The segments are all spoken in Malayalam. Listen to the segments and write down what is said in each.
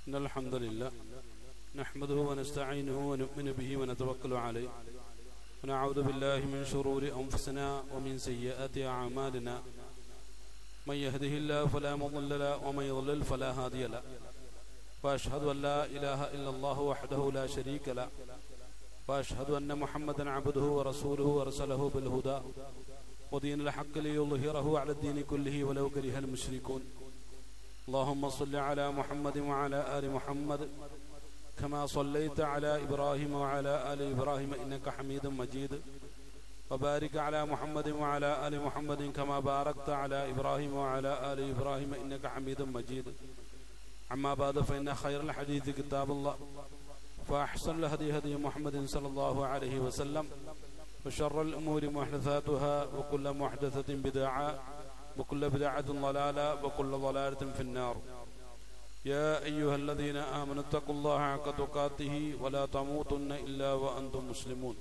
إن الحمد لله نحمده ونستعينه ونؤمن به ونتوكل عليه ونعوذ بالله من شرور أنفسنا ومن سيئات أعمالنا من يهده الله فلا مضل له ومن يضلل فلا هادي له وأشهد أن لا إله إلا الله وحده لا شريك له وأشهد أن محمدا عبده ورسوله ورسله بالهدى ودين الحق ليظهره على الدين كله ولو كره المشركون اللهم صل على محمد وعلى آل محمد كما صليت على إبراهيم وعلى آل إبراهيم إنك حميد مجيد وبارك على محمد وعلى آل محمد كما باركت على إبراهيم وعلى آل إبراهيم إنك حميد مجيد أما بعد فإن خير الحديث كتاب الله فأحسن الهدي هدي محمد صلى الله عليه وسلم وشر الأمور محدثاتها وكل محدثة بدعة وكل بدعة ضلالة وكل ضلالة في النار يا أيها الذين آمنوا اتقوا الله حق تقاته ولا تموتن إلا وأنتم مسلمون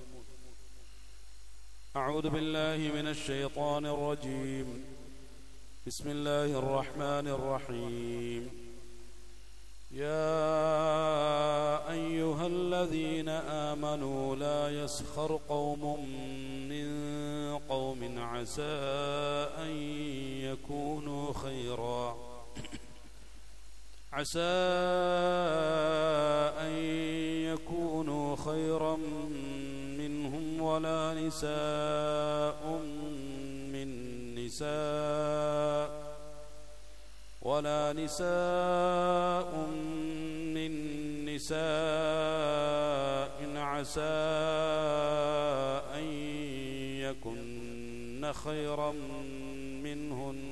أعوذ بالله من الشيطان الرجيم بسم الله الرحمن الرحيم يا أيها الذين آمنوا لا يسخر قوم من قوم عسى أن يكونوا خيرا عسى أن يكونوا خيرا منهم ولا نساء من نساء ولا نساء من نساء عسى أن يكن خيرا منهن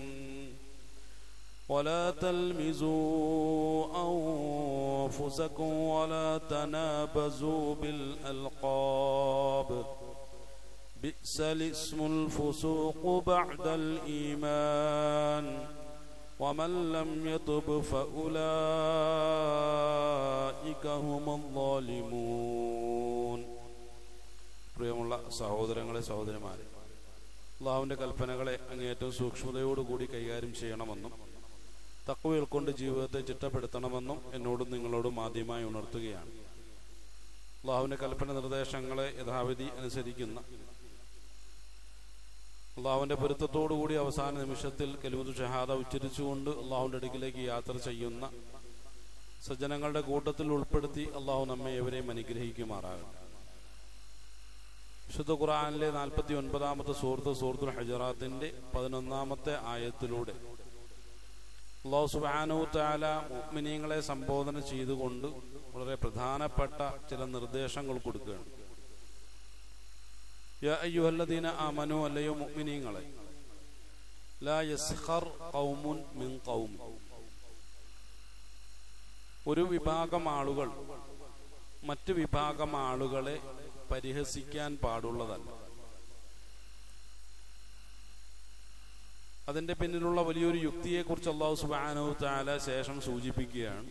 ولا تلمزوا أنفسكم ولا تنابزوا بالألقاب بئس الاسم الفسوق بعد الإيمان ومن لم يتب فأولئك هم الظالمون പ്രിയമുള്ള സഹോദരങ്ങളെ സഹോദരന്മാരെ അള്ളാഹുവിൻ്റെ കൽപ്പനകളെ അങ്ങേറ്റവും സൂക്ഷ്മതയോടുകൂടി കൈകാര്യം ചെയ്യണമെന്നും തക്കവ ഉൾക്കൊണ്ട് ജീവിതത്തെ ചിട്ടപ്പെടുത്തണമെന്നും എന്നോടും നിങ്ങളോടും ആദ്യമായി ഉണർത്തുകയാണ് അള്ളാഹുവിൻ്റെ കൽപ്പന നിർദ്ദേശങ്ങളെ യഥാവിധി അനുസരിക്കുന്ന അള്ളാഹുവിൻ്റെ പൊരുത്തത്തോടുകൂടി അവസാന നിമിഷത്തിൽ കലിമുദ് ഷഹാദ ഉച്ചരിച്ചുകൊണ്ട് അള്ളാഹുവിൻ്റെ അടുക്കിലേക്ക് യാത്ര ചെയ്യുന്ന സജ്ജനങ്ങളുടെ കൂട്ടത്തിൽ ഉൾപ്പെടുത്തി അള്ളാഹു നമ്മെ എവരെയും അനുഗ്രഹിക്കുമാറാകട്ടെ വിശുദ്ധ ഖുറാനിലെ നാൽപ്പത്തി ഒൻപതാമത്തെ സുഹൃത്ത് സുഹൃത്തുൽ ഹജറാത്തിന്റെ പതിനൊന്നാമത്തെ ആയത്തിലൂടെ അള്ളാഹു സുബാനു താല മുഗ്മിനീങ്ങളെ സംബോധന ചെയ്തുകൊണ്ട് വളരെ പ്രധാനപ്പെട്ട ചില നിർദ്ദേശങ്ങൾ കൊടുക്കുകയാണ് അയ്യുഹല്ലദീന ആമനു അല്ലയോ മുഗ്മിനീങ്ങളെ ലാ യസ്ഖർ ഖൗമുൻ മിൻ ഖൗം ഒരു വിഭാഗം ആളുകൾ മറ്റു വിഭാഗം ആളുകളെ പരിഹസിക്കാൻ പാടുള്ളതല്ല അതിന്റെ പിന്നിലുള്ള വലിയൊരു യുക്തിയെക്കുറിച്ച് അള്ളാഹു സുബാനു താല ശേഷം സൂചിപ്പിക്കുകയാണ്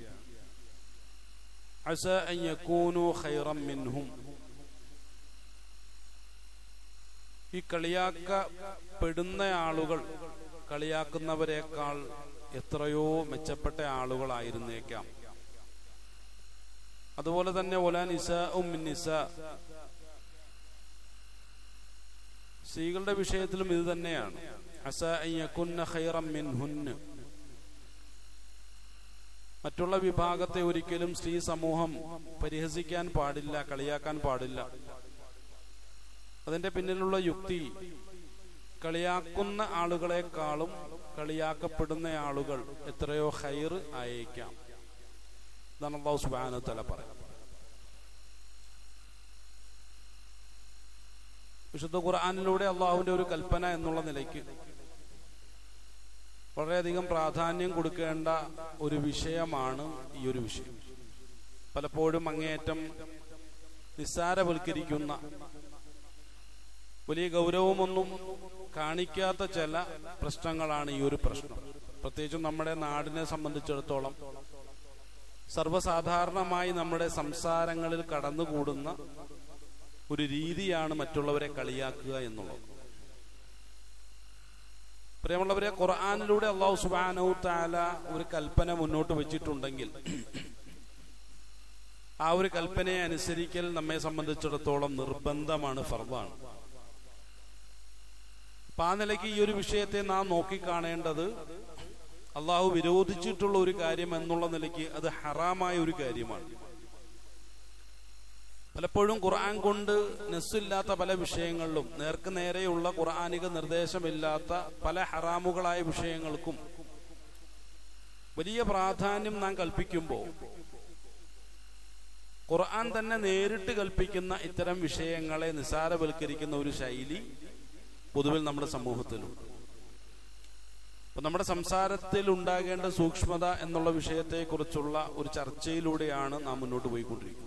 അസ യക്കൂനു ഖൈറം മിൻഹും ഈ കളിയാക്കപ്പെടുന്ന ആളുകൾ കളിയാക്കുന്നവരെക്കാൾ എത്രയോ മെച്ചപ്പെട്ട ആളുകളായിരുന്നേക്കാം അതുപോലെ തന്നെ ഒല നിസ ഉം നിസ സ്ത്രീകളുടെ വിഷയത്തിലും ഇത് തന്നെയാണ് അസ അയ്യക്കുന്ന ഖൈറം മിൻഹുന്ന് മറ്റുള്ള വിഭാഗത്തെ ഒരിക്കലും സ്ത്രീ സമൂഹം പരിഹസിക്കാൻ പാടില്ല കളിയാക്കാൻ പാടില്ല അതിന്റെ പിന്നിലുള്ള യുക്തി കളിയാക്കുന്ന ആളുകളെക്കാളും കളിയാക്കപ്പെടുന്ന ആളുകൾ എത്രയോ ഹൈർ ആയേക്കാം ഇതാണ് അള്ളാഹു സുബാന തല പറയാം വിശുദ്ധ ഖുർആാനിലൂടെ അള്ളാഹുവിന്റെ ഒരു കൽപ്പന എന്നുള്ള നിലയ്ക്ക് വളരെയധികം പ്രാധാന്യം കൊടുക്കേണ്ട ഒരു വിഷയമാണ് ഈ ഒരു വിഷയം പലപ്പോഴും അങ്ങേയറ്റം നിസ്സാരവൽക്കരിക്കുന്ന വലിയ ഗൗരവമൊന്നും കാണിക്കാത്ത ചില പ്രശ്നങ്ങളാണ് ഈ ഒരു പ്രശ്നം പ്രത്യേകിച്ചും നമ്മുടെ നാടിനെ സംബന്ധിച്ചിടത്തോളം സർവ്വസാധാരണമായി നമ്മുടെ സംസാരങ്ങളിൽ കടന്നുകൂടുന്ന ഒരു രീതിയാണ് മറ്റുള്ളവരെ കളിയാക്കുക എന്നുള്ളത് പ്രിയമുള്ളവരെ ഖുർആാനിലൂടെ അള്ളാഹു സുബാനു താല ഒരു കൽപ്പന മുന്നോട്ട് വെച്ചിട്ടുണ്ടെങ്കിൽ ആ ഒരു കൽപ്പനയെ അനുസരിക്കൽ നമ്മെ സംബന്ധിച്ചിടത്തോളം നിർബന്ധമാണ് ഫർദാണ് അപ്പൊ ആ നിലയ്ക്ക് ഈ ഒരു വിഷയത്തെ നാം നോക്കിക്കാണേണ്ടത് അള്ളാഹു വിരോധിച്ചിട്ടുള്ള ഒരു കാര്യം എന്നുള്ള നിലയ്ക്ക് അത് ഹറാമായ ഒരു കാര്യമാണ് പലപ്പോഴും ഖുർആൻ കൊണ്ട് നെസ്സില്ലാത്ത പല വിഷയങ്ങളിലും നേർക്ക് നേരെയുള്ള ഖുർആാനിക നിർദ്ദേശമില്ലാത്ത പല ഹറാമുകളായ വിഷയങ്ങൾക്കും വലിയ പ്രാധാന്യം നാം കൽപ്പിക്കുമ്പോൾ ഖുർആൻ തന്നെ നേരിട്ട് കൽപ്പിക്കുന്ന ഇത്തരം വിഷയങ്ങളെ നിസാരവൽക്കരിക്കുന്ന ഒരു ശൈലി പൊതുവിൽ നമ്മുടെ സമൂഹത്തിലുണ്ട് അപ്പൊ നമ്മുടെ സംസാരത്തിൽ ഉണ്ടാകേണ്ട സൂക്ഷ്മത എന്നുള്ള വിഷയത്തെക്കുറിച്ചുള്ള ഒരു ചർച്ചയിലൂടെയാണ് നാം മുന്നോട്ട് പോയിക്കൊണ്ടിരിക്കുന്നത്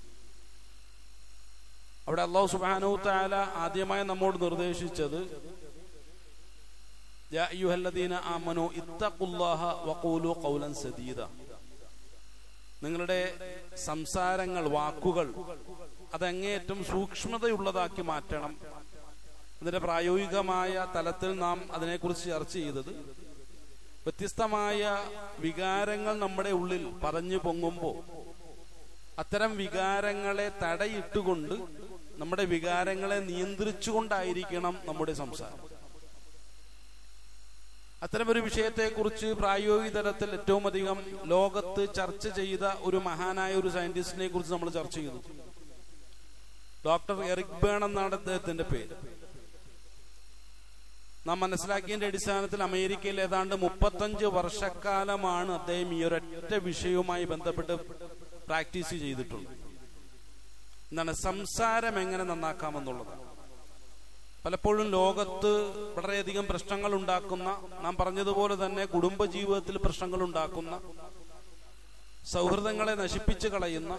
അവിടെ അള്ളാഹു സുബാനു താല ആദ്യമായി നമ്മോട് നിർദ്ദേശിച്ചത് ആമനു ഇത്തഖുല്ലാഹ വഖൂലു ഖൗലൻ സദീദ നിങ്ങളുടെ സംസാരങ്ങൾ വാക്കുകൾ അതങ്ങേയറ്റം സൂക്ഷ്മതയുള്ളതാക്കി മാറ്റണം അതിന്റെ പ്രായോഗികമായ തലത്തിൽ നാം അതിനെക്കുറിച്ച് ചർച്ച ചെയ്തത് വ്യത്യസ്തമായ വികാരങ്ങൾ നമ്മുടെ ഉള്ളിൽ പറഞ്ഞു പൊങ്ങുമ്പോൾ അത്തരം വികാരങ്ങളെ തടയിട്ടുകൊണ്ട് നമ്മുടെ വികാരങ്ങളെ നിയന്ത്രിച്ചുകൊണ്ടായിരിക്കണം നമ്മുടെ സംസാരം അത്തരമൊരു വിഷയത്തെക്കുറിച്ച് പ്രായോഗിക തലത്തിൽ ഏറ്റവും അധികം ലോകത്ത് ചർച്ച ചെയ്ത ഒരു മഹാനായ ഒരു സയന്റിസ്റ്റിനെ കുറിച്ച് നമ്മൾ ചർച്ച ചെയ്തു ഡോക്ടർ എറിക് ബേൺ എന്നാണ് അദ്ദേഹത്തിന്റെ പേര് നാം മനസ്സിലാക്കിയതിന്റെ അടിസ്ഥാനത്തിൽ അമേരിക്കയിൽ ഏതാണ്ട് മുപ്പത്തഞ്ച് വർഷക്കാലമാണ് അദ്ദേഹം ഈ ഒരൊറ്റ വിഷയവുമായി ബന്ധപ്പെട്ട് പ്രാക്ടീസ് ചെയ്തിട്ടുള്ളത് എന്താണ് സംസാരം എങ്ങനെ നന്നാക്കാമെന്നുള്ളത് പലപ്പോഴും ലോകത്ത് വളരെയധികം പ്രശ്നങ്ങൾ ഉണ്ടാക്കുന്ന നാം പറഞ്ഞതുപോലെ തന്നെ കുടുംബജീവിതത്തിൽ പ്രശ്നങ്ങൾ ഉണ്ടാക്കുന്ന സൗഹൃദങ്ങളെ നശിപ്പിച്ചു കളയുന്ന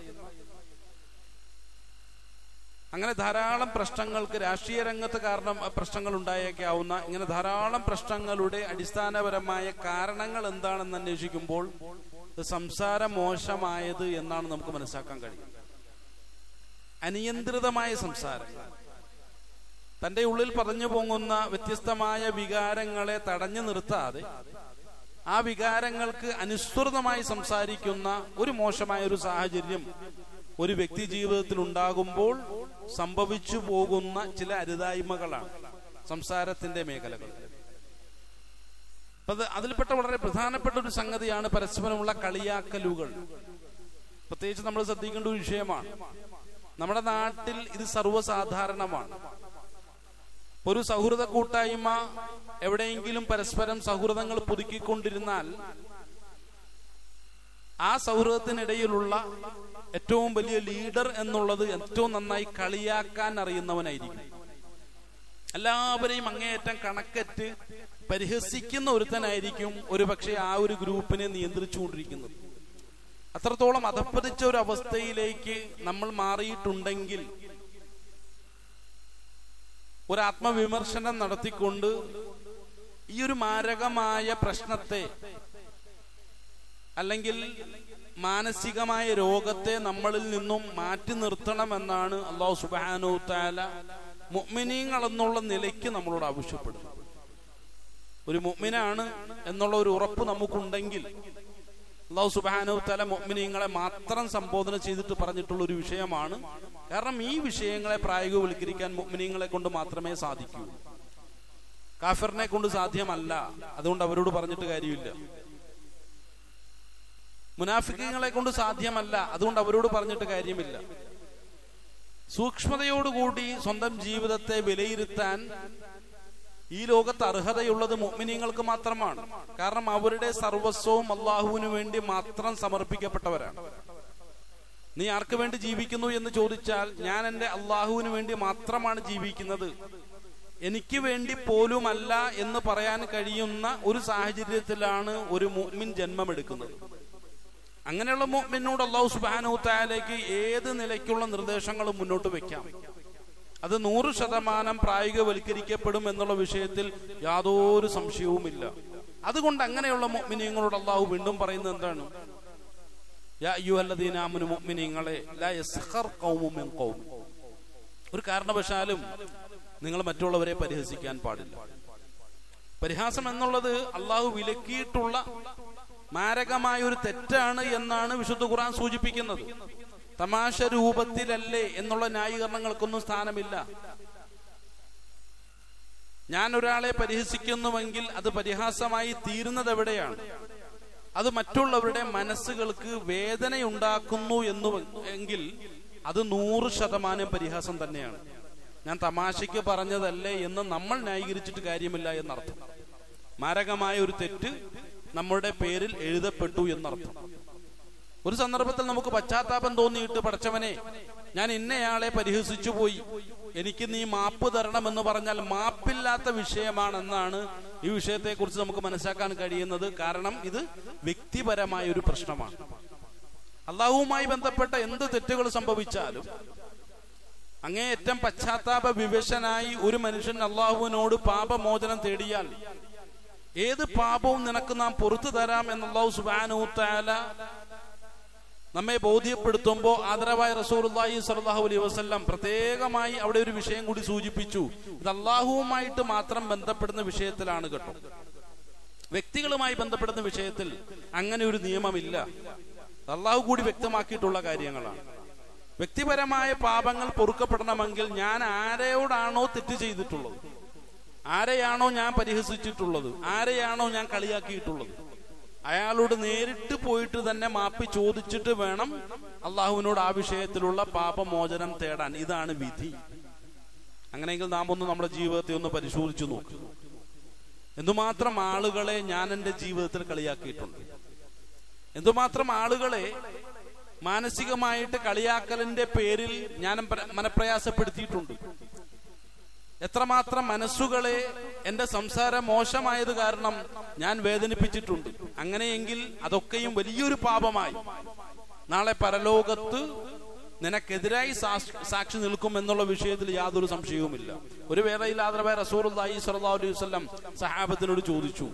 അങ്ങനെ ധാരാളം പ്രശ്നങ്ങൾക്ക് രാഷ്ട്രീയ രംഗത്ത് കാരണം പ്രശ്നങ്ങൾ ഉണ്ടായേക്കാവുന്ന ഇങ്ങനെ ധാരാളം പ്രശ്നങ്ങളുടെ അടിസ്ഥാനപരമായ കാരണങ്ങൾ എന്താണെന്ന് അന്വേഷിക്കുമ്പോൾ സംസാരം മോശമായത് എന്നാണ് നമുക്ക് മനസ്സിലാക്കാൻ കഴിയും അനിയന്ത്രിതമായ സംസാരം തന്റെ ഉള്ളിൽ പറഞ്ഞു പൊങ്ങുന്ന വ്യത്യസ്തമായ വികാരങ്ങളെ തടഞ്ഞു നിർത്താതെ ആ വികാരങ്ങൾക്ക് അനുസൃതമായി സംസാരിക്കുന്ന ഒരു മോശമായ ഒരു സാഹചര്യം ഒരു വ്യക്തി ജീവിതത്തിൽ ഉണ്ടാകുമ്പോൾ സംഭവിച്ചു പോകുന്ന ചില അരുതായ്മകളാണ് സംസാരത്തിന്റെ മേഖലകൾ അത് അതിൽപ്പെട്ട വളരെ പ്രധാനപ്പെട്ട ഒരു സംഗതിയാണ് പരസ്പരമുള്ള കളിയാക്കലുകൾ പ്രത്യേകിച്ച് നമ്മൾ ശ്രദ്ധിക്കേണ്ട ഒരു വിഷയമാണ് നമ്മുടെ നാട്ടിൽ ഇത് സർവ്വസാധാരണമാണ് ഒരു സൗഹൃദ കൂട്ടായ്മ എവിടെയെങ്കിലും പരസ്പരം സൗഹൃദങ്ങൾ പുതുക്കിക്കൊണ്ടിരുന്നാൽ ആ സൗഹൃദത്തിനിടയിലുള്ള ഏറ്റവും വലിയ ലീഡർ എന്നുള്ളത് ഏറ്റവും നന്നായി കളിയാക്കാൻ അറിയുന്നവനായിരിക്കും എല്ലാവരെയും അങ്ങേയറ്റം കണക്കറ്റ് പരിഹസിക്കുന്ന ഒരുത്തനായിരിക്കും ഒരുപക്ഷെ ആ ഒരു ഗ്രൂപ്പിനെ നിയന്ത്രിച്ചുകൊണ്ടിരിക്കുന്നത് അത്രത്തോളം അധപ്പതിച്ച ഒരു അവസ്ഥയിലേക്ക് നമ്മൾ മാറിയിട്ടുണ്ടെങ്കിൽ ഒരു ആത്മവിമർശനം നടത്തിക്കൊണ്ട് ഈ ഒരു മാരകമായ പ്രശ്നത്തെ അല്ലെങ്കിൽ മാനസികമായ രോഗത്തെ നമ്മളിൽ നിന്നും മാറ്റി നിർത്തണമെന്നാണ് അള്ളാഹു സുബാനു താല മുഅ്മിനീങ്ങൾ എന്നുള്ള നിലയ്ക്ക് നമ്മളോട് ആവശ്യപ്പെടുന്നത് ഒരു മുഅ്മിനാണ് എന്നുള്ള ഒരു ഉറപ്പ് നമുക്കുണ്ടെങ്കിൽ അള്ളാഹു സുബാനു താല മുഅ്മിനീങ്ങളെ മാത്രം സംബോധന ചെയ്തിട്ട് പറഞ്ഞിട്ടുള്ള ഒരു വിഷയമാണ് കാരണം ഈ വിഷയങ്ങളെ പ്രായോഗികവൽക്കരിക്കാൻ മുഅ്മിനീങ്ങളെ കൊണ്ട് മാത്രമേ സാധിക്കൂ കാഫിറിനെ കൊണ്ട് സാധ്യമല്ല അതുകൊണ്ട് അവരോട് പറഞ്ഞിട്ട് കാര്യമില്ല മുനാഫിക്കങ്ങളെ കൊണ്ട് സാധ്യമല്ല അതുകൊണ്ട് അവരോട് പറഞ്ഞിട്ട് കാര്യമില്ല സൂക്ഷ്മതയോടുകൂടി സ്വന്തം ജീവിതത്തെ വിലയിരുത്താൻ ഈ ലോകത്ത് അർഹതയുള്ളത് മുഅ്മിനീങ്ങൾക്ക് മാത്രമാണ് കാരണം അവരുടെ സർവസ്വവും അള്ളാഹുവിന് വേണ്ടി മാത്രം സമർപ്പിക്കപ്പെട്ടവരാണ് നീ ആർക്ക് വേണ്ടി ജീവിക്കുന്നു എന്ന് ചോദിച്ചാൽ ഞാൻ എൻ്റെ അള്ളാഹുവിന് വേണ്ടി മാത്രമാണ് ജീവിക്കുന്നത് എനിക്ക് വേണ്ടി പോലുമല്ല എന്ന് പറയാൻ കഴിയുന്ന ഒരു സാഹചര്യത്തിലാണ് ഒരു മുഅ്മിൻ ജന്മമെടുക്കുന്നത് അങ്ങനെയുള്ള മുഅ്മിനോട് അള്ളാഹു സുബാനു താലേക്ക് ഏത് നിലയ്ക്കുള്ള നിർദ്ദേശങ്ങളും മുന്നോട്ട് വെക്കാം അത് നൂറ് ശതമാനം പ്രായോഗികവൽക്കരിക്കപ്പെടും എന്നുള്ള വിഷയത്തിൽ യാതൊരു സംശയവുമില്ല അതുകൊണ്ട് അങ്ങനെയുള്ള മുഅ്മിനീങ്ങളോട് അള്ളാഹു വീണ്ടും പറയുന്നത് എന്താണ് യാ അയ്യുഹല്ലദീന ആമനു മുഅ്മിനീങ്ങളെ ലാ യസ്ഖർ ഖൗമും മിൻ ഖൗം ഒരു കാരണവശാലും നിങ്ങൾ മറ്റുള്ളവരെ പരിഹസിക്കാൻ പാടില്ല പരിഹാസം എന്നുള്ളത് അള്ളാഹു വിലക്കിയിട്ടുള്ള മാരകമായ ഒരു തെറ്റാണ് എന്നാണ് വിശുദ്ധ ഖുർആൻ സൂചിപ്പിക്കുന്നത് തമാശ രൂപത്തിലല്ലേ എന്നുള്ള ന്യായീകരണങ്ങൾക്കൊന്നും സ്ഥാനമില്ല ഞാൻ ഒരാളെ പരിഹസിക്കുന്നുവെങ്കിൽ അത് പരിഹാസമായി തീരുന്നത് എവിടെയാണ് അത് മറ്റുള്ളവരുടെ മനസ്സുകൾക്ക് വേദനയുണ്ടാക്കുന്നു എന്ന് എങ്കിൽ അത് നൂറ് ശതമാനം പരിഹാസം തന്നെയാണ് ഞാൻ തമാശയ്ക്ക് പറഞ്ഞതല്ലേ എന്ന് നമ്മൾ ന്യായീകരിച്ചിട്ട് കാര്യമില്ല എന്നർത്ഥം മാരകമായ ഒരു തെറ്റ് നമ്മുടെ പേരിൽ എഴുതപ്പെട്ടു എന്നർത്ഥം ഒരു സന്ദർഭത്തിൽ നമുക്ക് പശ്ചാത്താപം തോന്നിയിട്ട് പടച്ചവനെ ഞാൻ ഇന്നയാളെ പരിഹസിച്ചു പോയി എനിക്ക് നീ മാപ്പ് തരണമെന്ന് പറഞ്ഞാൽ മാപ്പില്ലാത്ത വിഷയമാണെന്നാണ് ഈ വിഷയത്തെക്കുറിച്ച് നമുക്ക് മനസ്സിലാക്കാൻ കഴിയുന്നത് കാരണം ഇത് വ്യക്തിപരമായ ഒരു പ്രശ്നമാണ് അള്ളാഹുവുമായി ബന്ധപ്പെട്ട എന്ത് തെറ്റുകൾ സംഭവിച്ചാലും അങ്ങേയറ്റം പശ്ചാത്താപ വിവശനായി ഒരു മനുഷ്യൻ അള്ളാഹുവിനോട് പാപമോചനം തേടിയാൽ ഏത് പാപവും നിനക്ക് നാം പുറത്തു തരാം എന്നല്ലാഹു സുബാനൂത്താല നമ്മെ ബോധ്യപ്പെടുത്തുമ്പോൾ ആദരവായ റസൂർല്ലാഹി സലാഹു അലൈഹി വസ്ല്ലാം പ്രത്യേകമായി അവിടെ ഒരു വിഷയം കൂടി സൂചിപ്പിച്ചു ഇത് അള്ളാഹുവുമായിട്ട് മാത്രം ബന്ധപ്പെടുന്ന വിഷയത്തിലാണ് കേട്ടോ വ്യക്തികളുമായി ബന്ധപ്പെടുന്ന വിഷയത്തിൽ അങ്ങനെ ഒരു നിയമമില്ല അള്ളാഹു കൂടി വ്യക്തമാക്കിയിട്ടുള്ള കാര്യങ്ങളാണ് വ്യക്തിപരമായ പാപങ്ങൾ പൊറുക്കപ്പെടണമെങ്കിൽ ഞാൻ ആരെയോടാണോ തെറ്റ് ചെയ്തിട്ടുള്ളത് ആരെയാണോ ഞാൻ പരിഹസിച്ചിട്ടുള്ളത് ആരെയാണോ ഞാൻ കളിയാക്കിയിട്ടുള്ളത് അയാളോട് നേരിട്ട് പോയിട്ട് തന്നെ മാപ്പി ചോദിച്ചിട്ട് വേണം അള്ളാഹുവിനോട് ആ വിഷയത്തിലുള്ള പാപമോചനം തേടാൻ ഇതാണ് വിധി അങ്ങനെയെങ്കിൽ നാം ഒന്ന് നമ്മുടെ ജീവിതത്തെ ഒന്ന് പരിശോധിച്ചു നോക്കും എന്തുമാത്രം ആളുകളെ ഞാൻ എൻ്റെ ജീവിതത്തിൽ കളിയാക്കിയിട്ടുണ്ട് എന്തുമാത്രം ആളുകളെ മാനസികമായിട്ട് കളിയാക്കലിന്റെ പേരിൽ ഞാൻ മനപ്രയാസപ്പെടുത്തിയിട്ടുണ്ട് എത്രമാത്രം മനസ്സുകളെ എന്റെ സംസാരം മോശമായത് കാരണം ഞാൻ വേദനിപ്പിച്ചിട്ടുണ്ട് അങ്ങനെയെങ്കിൽ അതൊക്കെയും വലിയൊരു പാപമായി നാളെ പരലോകത്ത് നിനക്കെതിരായി സാക്ഷി നിൽക്കും എന്നുള്ള വിഷയത്തിൽ യാതൊരു സംശയവുമില്ല ഒരു വേളയിൽ ആദരവായ റസൂർ അലൈഹി സ്വല്ലല്ലാഹു അലൈഹി വസല്ലം സഹാബത്തിനോട് ചോദിച്ചു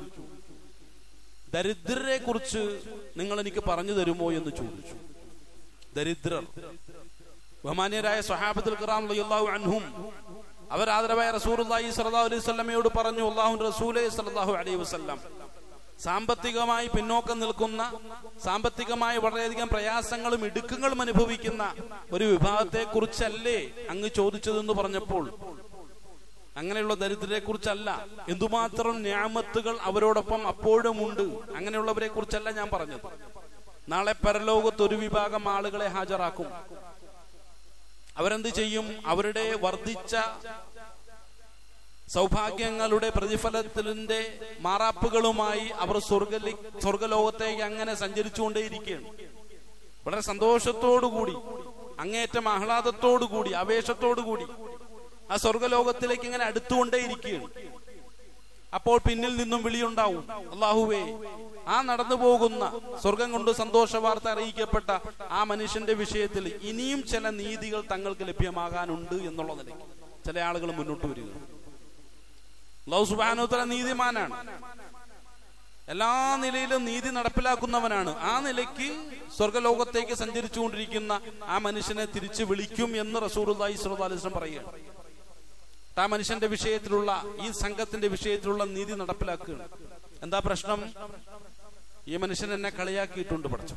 ദരിദ്രരെ കുറിച്ച് നിങ്ങൾ എനിക്ക് പറഞ്ഞു തരുമോ എന്ന് ചോദിച്ചു ദരിദ്രർ ബഹുമാന്യരായ സ്വഹാബത്തുൽ ഖുറാൻ റളിയല്ലാഹു അൻഹും അവർ ആദരവായ റസൂലുള്ളാഹി സ്വല്ലല്ലാഹു അലൈഹി വസല്ലമയോട് പറഞ്ഞു അല്ലാഹു റസൂലേ സ്വല്ലല്ലാഹു അലൈഹി വസല്ലം സാമ്പത്തികമായി പിന്നോക്കം നിൽക്കുന്ന സാമ്പത്തികമായി വളരെയധികം പ്രയാസങ്ങളും ഇടുക്കങ്ങളും അനുഭവിക്കുന്ന ഒരു വിഭാഗത്തെ കുറിച്ചല്ലേ അങ്ങ് ചോദിച്ചതെന്ന് പറഞ്ഞപ്പോൾ അങ്ങനെയുള്ള ദരിദ്രരെ കുറിച്ചല്ല എന്തുമാത്രം ന്യാമത്തുകൾ അവരോടൊപ്പം അപ്പോഴും ഉണ്ട് അങ്ങനെയുള്ളവരെ കുറിച്ചല്ല ഞാൻ പറഞ്ഞത് നാളെ പരലോകത്ത് ഒരു വിഭാഗം ആളുകളെ ഹാജരാക്കും അവരെന്ത് ചെയ്യും അവരുടെ വർദ്ധിച്ച സൗഭാഗ്യങ്ങളുടെ പ്രതിഫലത്തിന്റെ മാറാപ്പുകളുമായി അവർ സ്വർഗ സ്വർഗലോകത്തേക്ക് അങ്ങനെ സഞ്ചരിച്ചുകൊണ്ടേയിരിക്കുകയാണ് വളരെ സന്തോഷത്തോടുകൂടി അങ്ങേറ്റം ആഹ്ലാദത്തോടുകൂടി ആവേശത്തോടുകൂടി ആ സ്വർഗലോകത്തിലേക്ക് ഇങ്ങനെ അടുത്തുകൊണ്ടേയിരിക്കുകയാണ് അപ്പോൾ പിന്നിൽ നിന്നും വിളിയുണ്ടാവും അള്ളാഹുവേ ആ നടന്നു പോകുന്ന സ്വർഗം കൊണ്ട് സന്തോഷ വാർത്ത അറിയിക്കപ്പെട്ട ആ മനുഷ്യന്റെ വിഷയത്തിൽ ഇനിയും ചില നീതികൾ തങ്ങൾക്ക് ലഭ്യമാകാനുണ്ട് എന്നുള്ള നിലയ്ക്ക് ചില ആളുകൾ മുന്നോട്ട് വരിക അള്ളാഹു സുബാനുത്തല നീതിമാനാണ് എല്ലാ നിലയിലും നീതി നടപ്പിലാക്കുന്നവനാണ് ആ നിലയ്ക്ക് സ്വർഗലോകത്തേക്ക് സഞ്ചരിച്ചുകൊണ്ടിരിക്കുന്ന ആ മനുഷ്യനെ തിരിച്ചു വിളിക്കും എന്ന് റസൂർ അലൈഹി സ്വലം പറയുകയാണ് ആ മനുഷ്യന്റെ വിഷയത്തിലുള്ള ഈ സംഘത്തിന്റെ വിഷയത്തിലുള്ള നീതി നടപ്പിലാക്കുകയാണ് എന്താ പ്രശ്നം ഈ മനുഷ്യൻ എന്നെ കളിയാക്കിയിട്ടുണ്ട് പഠിച്ചു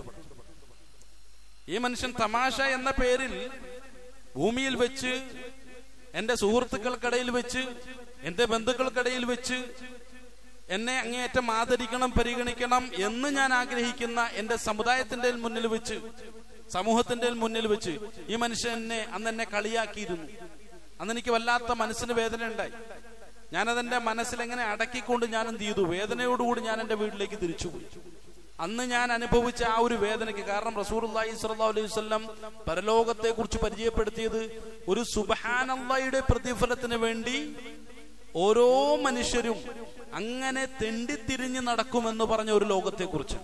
ഈ മനുഷ്യൻ തമാശ എന്ന പേരിൽ ഭൂമിയിൽ വെച്ച് എന്റെ സുഹൃത്തുക്കൾക്കിടയിൽ വെച്ച് എന്റെ ബന്ധുക്കൾക്കിടയിൽ വെച്ച് എന്നെ അങ്ങേയറ്റം ആദരിക്കണം പരിഗണിക്കണം എന്ന് ഞാൻ ആഗ്രഹിക്കുന്ന എന്റെ സമുദായത്തിന്റെ മുന്നിൽ വെച്ച് സമൂഹത്തിന്റെ മുന്നിൽ വെച്ച് ഈ മനുഷ്യൻ എന്നെ അന്ന് എന്നെ കളിയാക്കിയിരുന്നു അന്ന് എനിക്ക് വല്ലാത്ത മനസ്സിന് വേദന ഉണ്ടായി ഞാനതെന്റെ മനസ്സിൽ എങ്ങനെ അടക്കിക്കൊണ്ട് ഞാൻ എന്ത് ചെയ്തു വേദനയോടുകൂടി ഞാൻ എന്റെ വീട്ടിലേക്ക് തിരിച്ചുപോയി അന്ന് ഞാൻ അനുഭവിച്ച ആ ഒരു വേദനയ്ക്ക് കാരണം റസൂർല്ലാഹി സ്വല്ലല്ലാഹു അലൈഹി വസല്ലം പരലോകത്തെ കുറിച്ച് പരിചയപ്പെടുത്തിയത് ഒരു സുബഹാനല്ലയുടെ പ്രതിഫലത്തിന് വേണ്ടി ഓരോ മനുഷ്യരും അങ്ങനെ തെണ്ടിത്തിരിഞ്ഞ് നടക്കുമെന്ന് പറഞ്ഞ ഒരു ലോകത്തെ കുറിച്ച്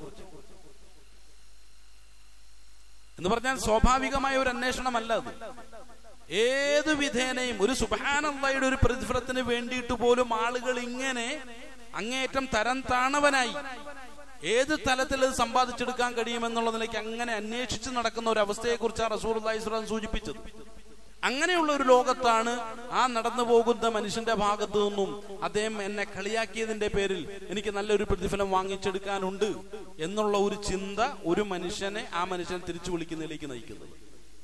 എന്ന് പറഞ്ഞാൽ സ്വാഭാവികമായ ഒരു അന്വേഷണമല്ല അത് ഏത് വിധേനയും ഒരു സുബാനന്ദയുടെ ഒരു പ്രതിഫലത്തിന് വേണ്ടിയിട്ട് പോലും ആളുകൾ ഇങ്ങനെ അങ്ങേയറ്റം തരം താണവനായി ഏത് തലത്തിൽ അത് സമ്പാദിച്ചെടുക്കാൻ കഴിയുമെന്നുള്ള നിലയ്ക്ക് അങ്ങനെ അന്വേഷിച്ച് നടക്കുന്ന ഒരു അവസ്ഥയെ കുറിച്ചാണ് റസൂർ അള്ളാഹിസ്ലാം സൂചിപ്പിച്ചത് അങ്ങനെയുള്ള ഒരു ലോകത്താണ് ആ നടന്നു പോകുന്ന മനുഷ്യന്റെ ഭാഗത്തു നിന്നും അദ്ദേഹം എന്നെ കളിയാക്കിയതിന്റെ പേരിൽ എനിക്ക് നല്ലൊരു പ്രതിഫലം വാങ്ങിച്ചെടുക്കാനുണ്ട് എന്നുള്ള ഒരു ചിന്ത ഒരു മനുഷ്യനെ ആ മനുഷ്യനെ തിരിച്ചു വിളിക്കുന്നതിലേക്ക് നയിക്കുന്നത്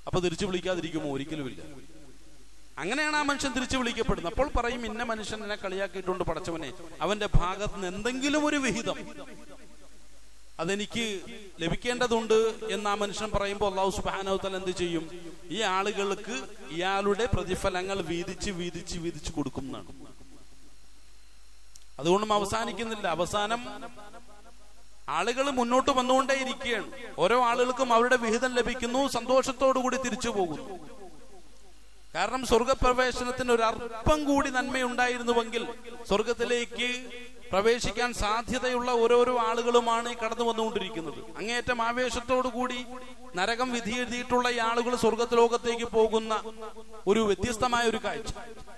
അപ്പൊ തിരിച്ചു വിളിക്കാതിരിക്കുമോ ഒരിക്കലുമില്ല അങ്ങനെയാണ് ആ മനുഷ്യൻ തിരിച്ചു വിളിക്കപ്പെടുന്നത് അപ്പോൾ പറയും ഇന്ന മനുഷ്യൻ എന്നെ കളിയാക്കിയിട്ടുണ്ട് പടച്ചവനെ അവന്റെ ഭാഗത്ത് നിന്ന് എന്തെങ്കിലും ഒരു വിഹിതം അതെനിക്ക് ലഭിക്കേണ്ടതുണ്ട് എന്ന് ആ മനുഷ്യൻ പറയുമ്പോൾ അള്ളാഹു സുബാനവത്തൽ എന്ത് ചെയ്യും ഈ ആളുകൾക്ക് ഇയാളുടെ പ്രതിഫലങ്ങൾ വീതിച്ച് വീതിച്ച് വീതിച്ച് കൊടുക്കുന്നതാണ് അതുകൊണ്ടും അവസാനിക്കുന്നില്ല അവസാനം ആളുകൾ മുന്നോട്ട് വന്നുകൊണ്ടേ ഇരിക്കുകയാണ് ഓരോ ആളുകൾക്കും അവരുടെ വിഹിതം ലഭിക്കുന്നു സന്തോഷത്തോടു കൂടി തിരിച്ചു പോകുന്നു കാരണം സ്വർഗപ്രവേശനത്തിന് ഒരു അല്പം കൂടി നന്മയുണ്ടായിരുന്നുവെങ്കിൽ സ്വർഗത്തിലേക്ക് പ്രവേശിക്കാൻ സാധ്യതയുള്ള ഓരോരോ ആളുകളുമാണ് ഈ കടന്നു വന്നുകൊണ്ടിരിക്കുന്നത് അങ്ങേറ്റം ആവേശത്തോടു കൂടി നരകം വിധി എഴുതിയിട്ടുള്ള ഈ ആളുകൾ സ്വർഗലോകത്തേക്ക് പോകുന്ന ഒരു വ്യത്യസ്തമായ ഒരു കാഴ്ച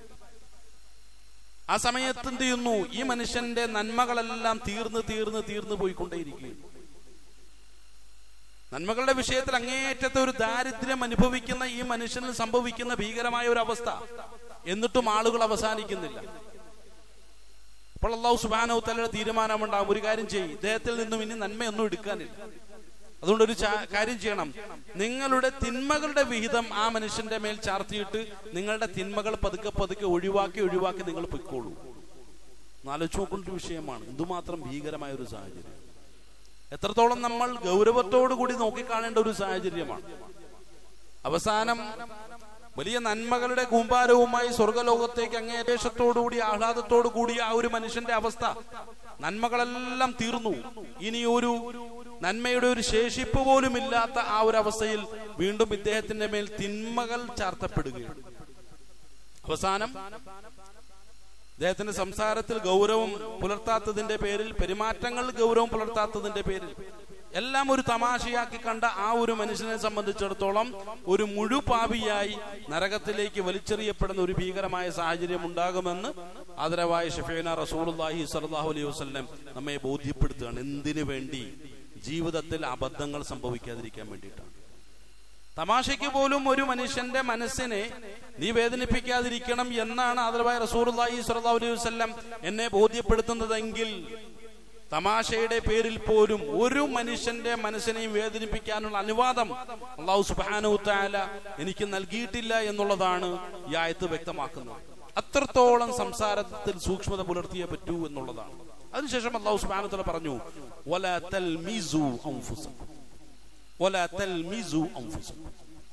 ആ സമയത്ത് എന്ത് ചെയ്യുന്നു ഈ മനുഷ്യന്റെ നന്മകളെല്ലാം തീർന്ന് തീർന്ന് തീർന്ന് പോയിക്കൊണ്ടേയിരിക്കുകയാണ് നന്മകളുടെ വിഷയത്തിൽ അങ്ങേയറ്റത്തെ ഒരു ദാരിദ്ര്യം അനുഭവിക്കുന്ന ഈ മനുഷ്യനിൽ സംഭവിക്കുന്ന ഭീകരമായ ഒരു അവസ്ഥ എന്നിട്ടും ആളുകൾ അവസാനിക്കുന്നില്ല അപ്പോൾ അള്ളാഹു സുബാനോ തലയുടെ തീരുമാനമുണ്ടാകും ഒരു കാര്യം ചെയ്യും ഇദ്ദേഹത്തിൽ നിന്നും ഇനി നന്മയൊന്നും എടുക്കാനില്ല അതുകൊണ്ട് ഒരു കാര്യം ചെയ്യണം നിങ്ങളുടെ തിന്മകളുടെ വിഹിതം ആ മനുഷ്യന്റെ മേൽ ചാർത്തിയിട്ട് നിങ്ങളുടെ തിന്മകൾ പതുക്കെ പതുക്കെ ഒഴിവാക്കി ഒഴിവാക്കി നിങ്ങൾ പൊയ്ക്കോളൂ ആലോചിച്ച് നോക്കേണ്ട ഒരു വിഷയമാണ് എന്തുമാത്രം ഭീകരമായ ഒരു സാഹചര്യം എത്രത്തോളം നമ്മൾ ഗൗരവത്തോടു കൂടി നോക്കിക്കാണേണ്ട ഒരു സാഹചര്യമാണ് അവസാനം വലിയ നന്മകളുടെ കൂമ്പാരവുമായി സ്വർഗലോകത്തേക്ക് അങ്ങേദേശത്തോടുകൂടി ആഹ്ലാദത്തോടു കൂടി ആ ഒരു മനുഷ്യന്റെ അവസ്ഥ നന്മകളെല്ലാം തീർന്നു ഇനി ഒരു നന്മയുടെ ഒരു ശേഷിപ്പ് പോലും ഇല്ലാത്ത ആ ഒരു അവസ്ഥയിൽ വീണ്ടും ഇദ്ദേഹത്തിന്റെ മേൽ തിന്മകൾ ചാർത്തപ്പെടുകയാണ് അവസാനം അദ്ദേഹത്തിന്റെ സംസാരത്തിൽ ഗൗരവം പുലർത്താത്തതിന്റെ പേരിൽ പെരുമാറ്റങ്ങൾ ഗൗരവം പുലർത്താത്തതിന്റെ പേരിൽ എല്ലാം ഒരു തമാശയാക്കി കണ്ട ആ ഒരു മനുഷ്യനെ സംബന്ധിച്ചിടത്തോളം ഒരു മുഴുപാപിയായി നരകത്തിലേക്ക് വലിച്ചെറിയപ്പെടുന്ന ഒരു ഭീകരമായ സാഹചര്യം ഉണ്ടാകുമെന്ന് ആദരവായ ഷഫീന റസൂലുള്ളാഹി സ്വല്ലല്ലാഹു അലൈഹി വസല്ലം നമ്മെ ബോധ്യപ്പെടുത്തുകയാണ് എന്തിനു വേണ്ടി ജീവിതത്തിൽ അബദ്ധങ്ങൾ സംഭവിക്കാതിരിക്കാൻ വേണ്ടിയിട്ടാണ് തമാശയ്ക്ക് പോലും ഒരു മനുഷ്യന്റെ മനസ്സിനെ നീ വേദനിപ്പിക്കാതിരിക്കണം എന്നാണ് ആദരവായ റസൂർലാഹി സ്വല്ലല്ലാഹു അലൈഹി വസല്ലം എന്നെ ബോധ്യപ്പെടുത്തുന്നതെങ്കിൽ തമാശയുടെ പേരിൽ പോലും ഒരു മനുഷ്യന്റെ മനസ്സിനെയും വേദനിപ്പിക്കാനുള്ള അനുവാദം അള്ളാഹു സുബാനു താല എനിക്ക് നൽകിയിട്ടില്ല എന്നുള്ളതാണ് ഈ ആയത്ത് വ്യക്തമാക്കുന്നത് അത്രത്തോളം സംസാരത്തിൽ സൂക്ഷ്മത പുലർത്തിയേ പറ്റൂ എന്നുള്ളതാണ് അതിനുശേഷം അള്ളാഹു സുബാനു തല പറഞ്ഞു "വലാ തൽമിസു അൻഫുസക്കും." "വലാ തൽമിസു അൻഫുസക്കും."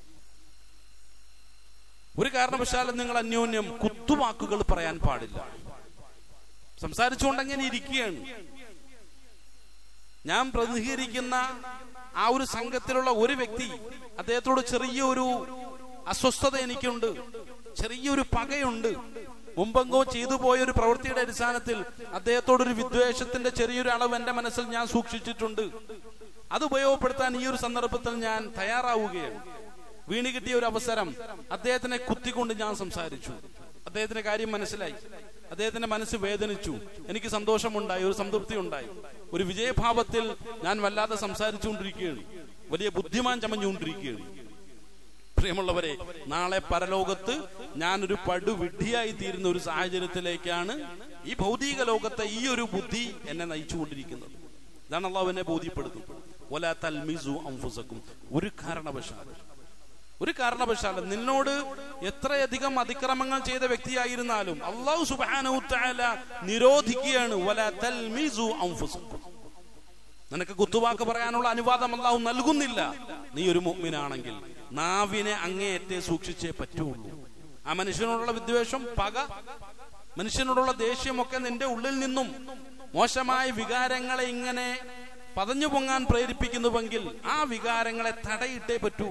ഒരു കാരണവശാലും നിങ്ങൾ അന്യോന്യം കുത്തുവാക്കുകൾ പറയാൻ പാടില്ല സംസാരിച്ചുകൊണ്ട് അങ്ങനെ ഇരിക്കുകയാണ് ഞാൻ പ്രതിനിധീകരിക്കുന്ന ആ ഒരു സംഘത്തിലുള്ള ഒരു വ്യക്തി അദ്ദേഹത്തോട് ചെറിയൊരു അസ്വസ്ഥത എനിക്കുണ്ട് ചെറിയൊരു പകയുണ്ട് മുമ്പെങ്കോ ചെയ്തു പോയ ഒരു പ്രവൃത്തിയുടെ അടിസ്ഥാനത്തിൽ അദ്ദേഹത്തോടൊരു വിദ്വേഷത്തിന്റെ ചെറിയൊരു അളവ് എന്റെ മനസ്സിൽ ഞാൻ സൂക്ഷിച്ചിട്ടുണ്ട് അത് ഉപയോഗപ്പെടുത്താൻ ഈ ഒരു സന്ദർഭത്തിൽ ഞാൻ തയ്യാറാവുകയാണ് വീണ് കിട്ടിയ ഒരു അവസരം അദ്ദേഹത്തിനെ കുത്തിക്കൊണ്ട് ഞാൻ സംസാരിച്ചു അദ്ദേഹത്തിന്റെ കാര്യം മനസ്സിലായി അദ്ദേഹത്തിന്റെ മനസ്സ് വേദനിച്ചു എനിക്ക് സന്തോഷമുണ്ടായി ഒരു സംതൃപ്തി ഉണ്ടായി ഒരു വിജയഭാവത്തിൽ ഞാൻ വല്ലാതെ സംസാരിച്ചുകൊണ്ടിരിക്കുകയാണ് വലിയ ബുദ്ധിമാൻ ചമഞ്ഞുകൊണ്ടിരിക്കുകയാണ് പ്രിയമുള്ളവരെ നാളെ പരലോകത്ത് ഞാനൊരു പടുവിഡ്ഢിയായി തീരുന്ന ഒരു സാഹചര്യത്തിലേക്കാണ് ഈ ഭൗതിക ലോകത്തെ ഈ ഒരു ബുദ്ധി എന്നെ നയിച്ചുകൊണ്ടിരിക്കുന്നത് ഇതാണ് അള്ളാഹു എന്നെ ബോധ്യപ്പെടുത്തുന്നത് ഒല തൽമിസു അംഫുസക്കും ഒരു കാരണവശാലും ഒരു കാരണവശാലും നിന്നോട് എത്രയധികം അതിക്രമങ്ങൾ ചെയ്ത വ്യക്തിയായിരുന്നാലും അള്ളാഹു സുബാന നിരോധിക്കുകയാണ് വല തൽമിസു അംഫുസക്കും നിനക്ക് കുത്തുവാക്ക് പറയാനുള്ള അനുവാദം അള്ളാഹു നൽകുന്നില്ല നീ ഒരു മുഗ്മിനാണെങ്കിൽ നാവിനെ അങ്ങേയറ്റേ സൂക്ഷിച്ചേ പറ്റുള്ളൂ ആ മനുഷ്യനോടുള്ള വിദ്വേഷം പക മനുഷ്യനോടുള്ള ദേഷ്യമൊക്കെ നിന്റെ ഉള്ളിൽ നിന്നും മോശമായ വികാരങ്ങളെ ഇങ്ങനെ പതഞ്ഞു പൊങ്ങാൻ പ്രേരിപ്പിക്കുന്നുവെങ്കിൽ ആ വികാരങ്ങളെ തടയിട്ടേ പറ്റൂ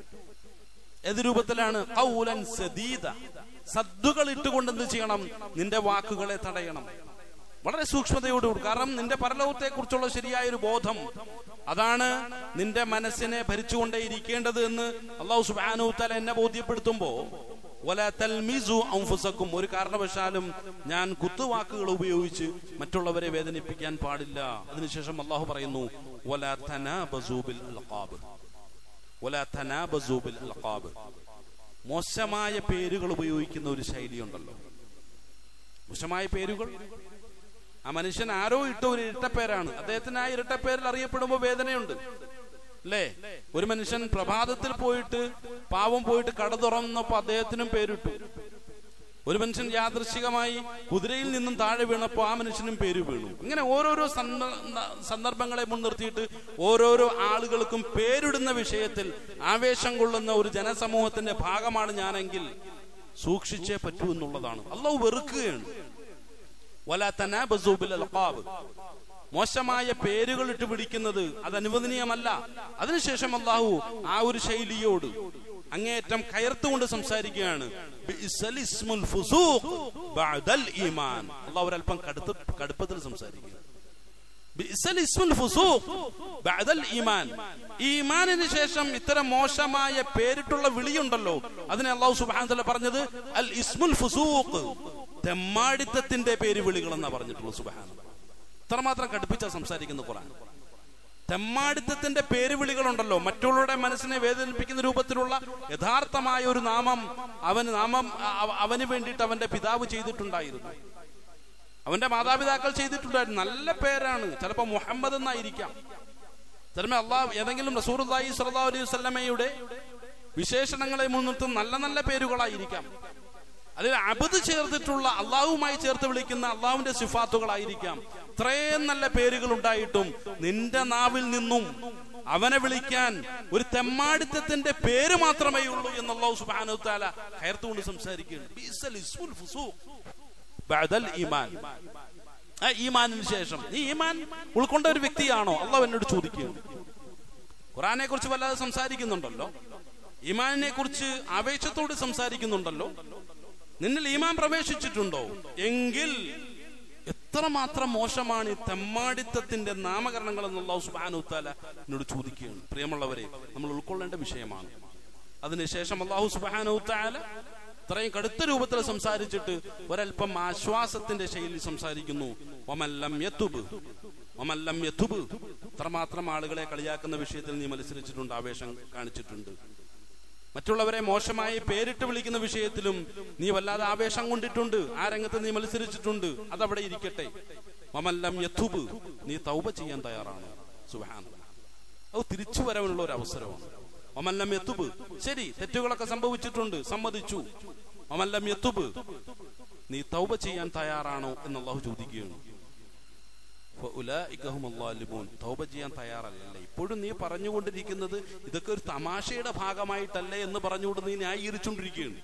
ഏത് രൂപത്തിലാണ് ഖൗലൻ സദീദ സദ്ദുകൾ ഇട്ടുകൊണ്ട് എന്ത് ചെയ്യണം നിന്റെ വാക്കുകളെ തടയണം വളരെ സൂക്ഷ്മതയോടുകൂടി കാരണം നിന്റെ പരലോകത്തെ കുറിച്ചുള്ള ശരിയായ ഒരു ബോധം അതാണ് നിന്റെ മനസ്സിനെ ഭരിച്ചുകൊണ്ടേ ഇരിക്കേണ്ടത് എന്ന് അള്ളാഹു സുബാനു തല എന്നെ ബോധ്യപ്പെടുത്തുമ്പോ വല തൽമിസു അംഫുസക്കും ഒരു കാരണവശാലും ഞാൻ കുത്തുവാക്കുകൾ ഉപയോഗിച്ച് മറ്റുള്ളവരെ വേദനിപ്പിക്കാൻ പാടില്ല അതിനുശേഷം അള്ളാഹു പറയുന്നു വല തനാബസു ബിൽ അൽഖാബ് വല തനാബസു ബിൽ അൽഖാബ് മോശമായ പേരുകൾ ഉപയോഗിക്കുന്ന ഒരു ശൈലിയുണ്ടല്ലോ മോശമായ പേരുകൾ ആ മനുഷ്യൻ ആരോ ഇട്ട ഒരു ഇരട്ടപ്പേരാണ് അദ്ദേഹത്തിന് ആ ഇരട്ടപ്പേരിൽ അറിയപ്പെടുമ്പോൾ വേദനയുണ്ട് അല്ലേ ഒരു മനുഷ്യൻ പ്രഭാതത്തിൽ പോയിട്ട് പാവം പോയിട്ട് കട തുറന്നപ്പോ അദ്ദേഹത്തിനും പേരിട്ടു ഒരു മനുഷ്യൻ യാദൃശികമായി കുതിരയിൽ നിന്നും താഴെ വീണപ്പോൾ ആ മനുഷ്യനും പേര് വീണു ഇങ്ങനെ ഓരോരോ സന്ദ- സന്ദർഭങ്ങളെ മുൻനിർത്തിയിട്ട് ഓരോരോ ആളുകൾക്കും പേരിടുന്ന വിഷയത്തിൽ ആവേശം കൊള്ളുന്ന ഒരു ജനസമൂഹത്തിന്റെ ഭാഗമാണ് ഞാനെങ്കിൽ സൂക്ഷിച്ചേ പറ്റൂ എന്നുള്ളതാണ് അള്ളാഹു വെറുക്കുകയാണ് വല തനാബസൂ ബിൽ അൽഖാബ്. മോശമായ പേരുകൾ ഇട്ട് പിടിക്കുന്നത് അത് അനുവദനീയമല്ല അതിനുശേഷം അള്ളാഹു ആ ഒരു ശൈലിയോട് അങ്ങേയറ്റം കയർത്തുകൊണ്ട് സംസാരിക്കുകയാണ് ബിഇസൽ ഇസ്മുൽ ഫുസൂഖ് ബഅദൽ ഈമാൻ അള്ളാഹു ഒരല്പം കടുത്ത കടുപ്പത്തിൽ സംസാരിക്കുക ബിഇസൽ ഇസ്മുൽ ഫുസൂഖ് ബഅദൽ ഈമാൻ ഈമാനിന് ശേഷം ഇത്തരം മോശമായ പേരിട്ടുള്ള വിളിയുണ്ടല്ലോ അതിനെ അള്ളാഹു സുബ്ഹാനഹു വതആല പറഞ്ഞത് അൽ ഇസ്മുൽ ഫുസൂഖ് തെമ്മാടിത്തത്തിന്റെ പേര് വിളികൾ എന്നാ പറഞ്ഞിട്ടുള്ളത് സുബ്ഹാനഹു ഇത്രമാത്രം കടുപ്പിച്ച സംസാരിക്കുന്ന ഖുർആൻ തെമ്മാടിത്തത്തിന്റെ പേരുവിളികളുണ്ടല്ലോ മറ്റുള്ളവരുടെ മനസ്സിനെ വേദനിപ്പിക്കുന്ന രൂപത്തിലുള്ള യഥാർത്ഥമായ ഒരു നാമം അവന് നാമം അവ- അവന് വേണ്ടിയിട്ട് അവന്റെ പിതാവ് ചെയ്തിട്ടുണ്ടായിരുന്നു അവന്റെ മാതാപിതാക്കൾ ചെയ്തിട്ടുണ്ടായിരുന്നു നല്ല പേരാണ് ചിലപ്പോ മുഹമ്മദ് എന്നായിരിക്കാം ചിലപ്പോ അള്ളാഹ് ഏതെങ്കിലും റസൂർദായി സല്ലാ അലൈഹി വസല്ലമയുടെ വിശേഷണങ്ങളെ മുൻനിർത്തും നല്ല നല്ല പേരുകളായിരിക്കാം അതിൽ അബദ് ചേർത്തിട്ടുള്ള അള്ളാഹുമായി ചേർത്ത് വിളിക്കുന്ന അള്ളാഹുവിന്റെ സിഫാത്തുകളായിരിക്കാം ഇത്രയും നല്ല പേരുകൾ ഉണ്ടായിട്ടും നിന്റെ നാവിൽ നിന്നും അവനെ വിളിക്കാൻ ഒരു തെമ്മാടിത്തത്തിന്റെ പേര് മാത്രമേ ഉള്ളൂ എന്ന് അള്ളാഹു സുബാനു താല കയർത്തുകൊണ്ട് സംസാരിക്കുകയാണ് ബിഇസൽ ഇസ്മുൽ ഫുസൂഖ് ബഅദൽ ഈമാൻ ആ ഈമാനിന് ശേഷം നീ ഈമാൻ ഉൾക്കൊണ്ട ഒരു വ്യക്തിയാണോ അള്ളാഹു എന്നോട് ചോദിക്കുകയാണ് ഖുറാനെ കുറിച്ച് വല്ലാതെ സംസാരിക്കുന്നുണ്ടല്ലോ ഈമാനിനെ കുറിച്ച് ആവേശത്തോട് സംസാരിക്കുന്നുണ്ടല്ലോ നിന്നിൽ ഈമാൻ പ്രവേശിച്ചിട്ടുണ്ടോ എങ്കിൽ എത്രമാത്രം മോശമാണ് ഈ തെമ്മാടിത്തത്തിന്റെ നാമകരണങ്ങൾ എന്നുള്ള സുബാനു താല എന്നോട് ചോദിക്കുകയാണ് പ്രിയമുള്ളവരെ നമ്മൾ ഉൾക്കൊള്ളേണ്ട വിഷയമാണ് അതിനുശേഷം അള്ളാഹു സുബാനു താല ഇത്രയും കടുത്ത രൂപത്തിൽ സംസാരിച്ചിട്ട് ഒരല്പം ആശ്വാസത്തിന്റെ ശൈലി സംസാരിക്കുന്നു ഒമല്ലം യത്തുബ് ഒമല്ലം യത്തുബ് ഇത്രമാത്രം ആളുകളെ കളിയാക്കുന്ന വിഷയത്തിൽ നീ മത്സരിച്ചിട്ടുണ്ട് ആവേശം കാണിച്ചിട്ടുണ്ട് മറ്റുള്ളവരെ മോശമായി പേരിട്ട് വിളിക്കുന്ന വിഷയത്തിലും നീ വല്ലാതെ ആവേശം കൊണ്ടിട്ടുണ്ട് ആ രംഗത്ത് നീ മത്സരിച്ചിട്ടുണ്ട് അതവിടെ ഇരിക്കട്ടെ ഒമല്ലം യത്തുബ് നീ തൗബ ചെയ്യാൻ തയ്യാറാണ് സുബാൻ അത് തിരിച്ചു വരവിനുള്ള ഒരു അവസരമാണ് ഒമല്ലം യത്തുബ് ശരി തെറ്റുകളൊക്കെ സംഭവിച്ചിട്ടുണ്ട് സമ്മതിച്ചു ഒമല്ലം യത്തുബ് നീ തൗബ ചെയ്യാൻ തയ്യാറാണോ എന്ന് അള്ളാഹു ചോദിക്കുകയാണ് ഫഉലായിക ഹുമുൽ ളാലിമൂൻ. തൗബ ചെയ്യാൻ തയ്യാറല്ലേ ഇപ്പോഴും നീ പറഞ്ഞുകൊണ്ടിരിക്കുന്നത് ഇതൊക്കെ ഒരു തമാശയുടെ ഭാഗമായിട്ടല്ലേ എന്ന് പറഞ്ഞുകൊണ്ട് നീ ന്യായീകരിച്ചുകൊണ്ടിരിക്കുകയാണ്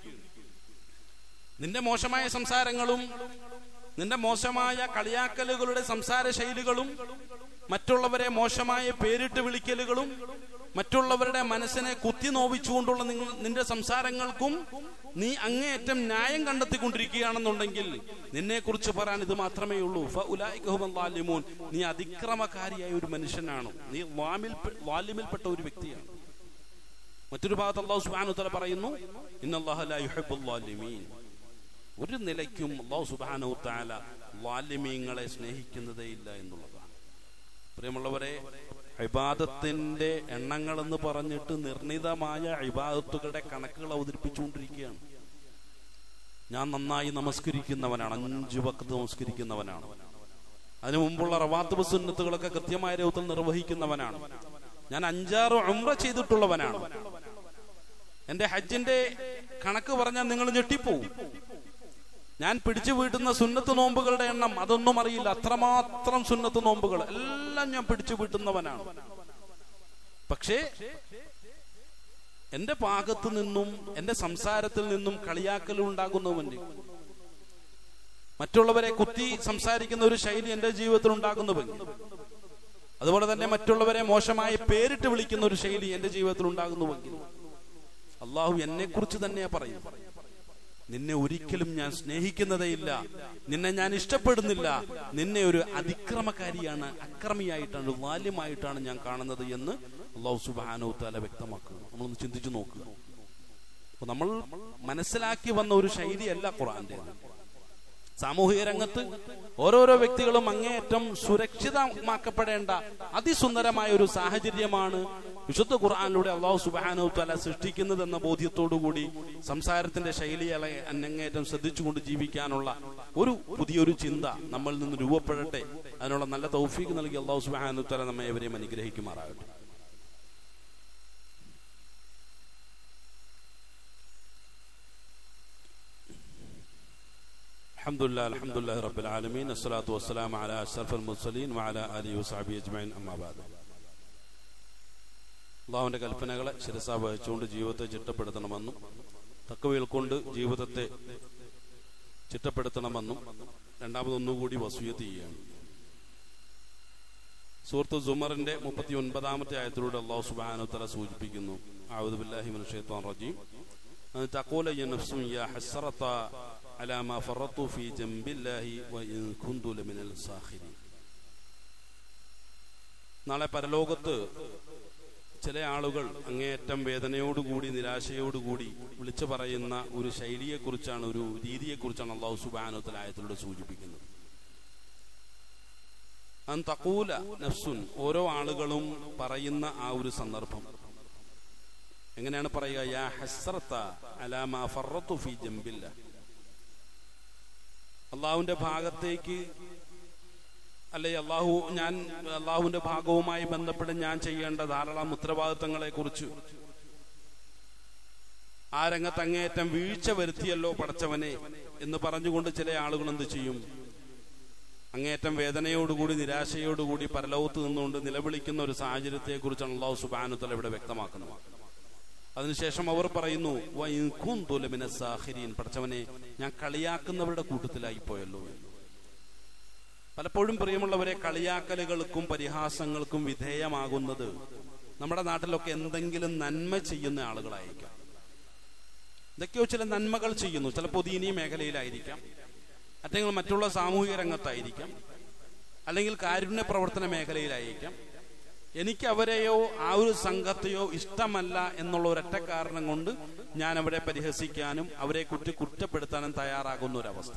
നിന്റെ മോശമായ സംസാരങ്ങളും നിന്റെ മോശമായ കളിയാക്കലുകളുടെ സംസാര ശൈലികളും മറ്റുള്ളവരെ മോശമായ പേരിട്ട് വിളിക്കലുകളും മറ്റുള്ളവരുടെ മനസ്സിനെ കുത്തി നോവിച്ചുകൊണ്ടുള്ള നിങ്ങൾ നിന്റെ സംസാരങ്ങൾക്കും നീ അങ്ങേയറ്റം ന്യായം കണ്ടെത്തിക്കൊണ്ടിരിക്കുകയാണെന്നുണ്ടെങ്കിൽ നിന്നെ കുറിച്ച് പറയാൻ ഇത് മാത്രമേ ഉള്ളൂ ഫഉലായിക ഹുമുൽ ളാലിമൂൻ. നീ അതിക്രമകാരിയായ ഒരു മനുഷ്യനാണ് നീ വാമിൽ വാലിമിൽപ്പെട്ട ഒരു വ്യക്തിയാണ് മറ്റൊരു ഭാഗത്ത് അള്ളാഹു സുബ്ഹാനഹു വതആല പറയുന്നു ഇന്നല്ലാഹ ലാ യുഹിബ്ബുൽ ളാലിമീൻ ഒരു നിലയ്ക്കും അള്ളാഹു സുബ്ഹാനഹു വതആല ളാലിമീങ്ങളെ സ്നേഹിക്കുന്നതേ ഇല്ല എന്നുള്ളതാണ് പ്രിയമുള്ളവരെ ഇബാദത്തിന്റെ എണ്ണങ്ങൾ എന്ന് പറഞ്ഞിട്ട് നിർണിതമായ ഇബാദത്തുകളുടെ കണക്കുകൾ അവതരിപ്പിച്ചുകൊണ്ടിരിക്കുകയാണ് ഞാൻ നന്നായി നമസ്കരിക്കുന്നവനാണ് അഞ്ചു വക്കത്ത് നമസ്കരിക്കുന്നവനാണ് അതിനു മുമ്പുള്ള റവാത്ത് സുന്നത്തുകളൊക്കെ കൃത്യമായ രൂപത്തിൽ നിർവഹിക്കുന്നവനാണ് ഞാൻ അഞ്ചാറ് ഉംറ ചെയ്തിട്ടുള്ളവനാണ് എന്റെ ഹജ്ജിന്റെ കണക്ക് പറഞ്ഞാൽ നിങ്ങൾ ഞെട്ടിപ്പോവും ഞാൻ പിടിച്ചു വീട്ടുന്ന സുന്നത്ത് നോമ്പുകളുടെ എണ്ണം അതൊന്നും അറിയില്ല അത്രമാത്രം സുന്നത്ത് നോമ്പുകൾ എല്ലാം ഞാൻ പിടിച്ചു വീട്ടുന്നവനാണ് പക്ഷേ എന്റെ ഭാഗത്തു നിന്നും എന്റെ സംസാരത്തിൽ നിന്നും കളിയാക്കൽ ഉണ്ടാകുന്നവന്റെ മറ്റുള്ളവരെ കുത്തി സംസാരിക്കുന്ന ഒരു ശൈലി എന്റെ ജീവിതത്തിൽ ഉണ്ടാകുന്നുവെങ്കിൽ അതുപോലെ തന്നെ മറ്റുള്ളവരെ മോശമായി പേരിട്ട് വിളിക്കുന്ന ഒരു ശൈലി എന്റെ ജീവിതത്തിൽ ഉണ്ടാകുന്നുവെങ്കിൽ അള്ളാഹു എന്നെ കുറിച്ച് തന്നെയാ പറയും നിന്നെ ഒരിക്കലും ഞാൻ സ്നേഹിക്കുന്നതേയില്ല നിന്നെ ഞാൻ ഇഷ്ടപ്പെടുന്നില്ല നിന്നെ ഒരു അതിക്രമകാരിയാണ് അക്രമിയായിട്ടാണ് വാല്യമായിട്ടാണ് ഞാൻ കാണുന്നത് എന്ന് അള്ളാഹു സുബാനോ താല വ്യക്തമാക്കുക നമ്മളൊന്ന് ചിന്തിച്ചു നോക്കുക അപ്പൊ നമ്മൾ മനസ്സിലാക്കി വന്ന ഒരു ശൈലിയല്ല ഖുറാന്റെ സാമൂഹിക രംഗത്ത് ഓരോരോ വ്യക്തികളും അങ്ങേയറ്റം സുരക്ഷിതമാക്കപ്പെടേണ്ട അതിസുന്ദരമായ ഒരു സാഹചര്യമാണ് വിശുദ്ധ ഖുർആാനിലൂടെ അള്ളാഹു സുബാനു തല സൃഷ്ടിക്കുന്നത് എന്ന ബോധ്യത്തോടുകൂടി സംസാരത്തിന്റെ ശൈലികളെ അങ്ങേയറ്റം ശ്രദ്ധിച്ചുകൊണ്ട് ജീവിക്കാനുള്ള ഒരു പുതിയൊരു ചിന്ത നമ്മളിൽ നിന്ന് രൂപപ്പെടട്ടെ അതിനുള്ള നല്ല തൗഫീക്ക് നൽകി അള്ളാഹു സുബാനു തല നമ്മെ എവരെയും അനുഗ്രഹിക്കുമാറാകട്ടെ الحمد لله الحمد لله رب العالمين الصلاة والسلام على أشرف المرسلين وعلى آله وصحبه أجمعين أما بعد അള്ളാഹുവിൻ്റെ കൽപ്പനകളെ ശിരസ വഹിച്ചുകൊണ്ട് ജീവിതത്തെ ചിട്ടപ്പെടുത്തണമെന്നും തക്കവയിൽ കൊണ്ട് ജീവിതത്തെ ചിട്ടപ്പെടുത്തണമെന്നും രണ്ടാമതൊന്നുകൂടി വസൂയത്ത് ചെയ്യുകയാണ് സുഹൃത്ത് സുമറിന്റെ മുപ്പത്തി ഒൻപതാമത്തെ ആയത്തിലൂടെ അള്ളാഹു സുബാനുത്തല സൂചിപ്പിക്കുന്നു ആവുദ് ബില്ലാഹി മിനശ് ശൈത്വാനിർ റജീം أن تقول يا نفس يا حسرة على ما فرطت في جنب الله وإن كنت لمن الساخرين നാളെ പരലോകത്ത് ചില ആളുകൾ അങ്ങേയറ്റം വേദനയോടുകൂടി നിരാശയോടുകൂടി വിളിച്ചു പറയുന്ന ഒരു ശൈലിയെക്കുറിച്ചാണ് ഒരു രീതിയെക്കുറിച്ചാണ് അള്ളാഹു സുബാനുത്തല ആയത്തിലൂടെ സൂചിപ്പിക്കുന്നത് അൻ തക്കൂല നഫ്സുൻ ഓരോ ആളുകളും പറയുന്ന ആ ഒരു സന്ദർഭം എങ്ങനെയാണ് പറയുക യാ ഹസ്രത്ത അലാമ ഫറത്തു ഫി ജംബില്ല അള്ളാഹുവിന്റെ ഭാഗത്തേക്ക് അല്ലെ അള്ളാഹു ഞാൻ അള്ളാഹുവിന്റെ ഭാഗവുമായി ബന്ധപ്പെട്ട് ഞാൻ ചെയ്യേണ്ട ധാരാളം ഉത്തരവാദിത്തങ്ങളെ കുറിച്ച് ആ രംഗത്ത് അങ്ങേയറ്റം വീഴ്ച വരുത്തിയല്ലോ പടച്ചവനെ എന്ന് പറഞ്ഞുകൊണ്ട് ചില ആളുകൾ എന്ത് ചെയ്യും അങ്ങേയറ്റം വേദനയോടുകൂടി നിരാശയോടുകൂടി പരലോകത്ത് നിന്നുകൊണ്ട് നിലവിളിക്കുന്ന ഒരു സാഹചര്യത്തെ കുറിച്ചാണ് അള്ളാഹു സുബാനുത്തല ഇവിടെ വ്യക്തമാക്കുന്നത് അതിനുശേഷം അവർ പറയുന്നു സാഹിരീൻ പഠിച്ചവനെ ഞാൻ കളിയാക്കുന്നവരുടെ കൂട്ടത്തിലായി പോയല്ലോ പലപ്പോഴും പ്രിയമുള്ളവരെ കളിയാക്കലുകൾക്കും പരിഹാസങ്ങൾക്കും വിധേയമാകുന്നത് നമ്മുടെ നാട്ടിലൊക്കെ എന്തെങ്കിലും നന്മ ചെയ്യുന്ന ആളുകളായിരിക്കാം എന്തൊക്കെയോ ചില നന്മകൾ ചെയ്യുന്നു ചിലപ്പോൾ ദീനീ മേഖലയിലായിരിക്കാം അല്ലെങ്കിൽ മറ്റുള്ള സാമൂഹിക രംഗത്തായിരിക്കാം അല്ലെങ്കിൽ കാരുണ്യ പ്രവർത്തന മേഖലയിലായിരിക്കാം എനിക്ക് അവരെയോ ആ ഒരു സംഘത്തെയോ ഇഷ്ടമല്ല എന്നുള്ള ഒരൊറ്റ കാരണം കൊണ്ട് ഞാൻ അവരെ പരിഹസിക്കാനും അവരെ കുറ്റി കുറ്റപ്പെടുത്താനും തയ്യാറാകുന്ന ഒരവസ്ഥ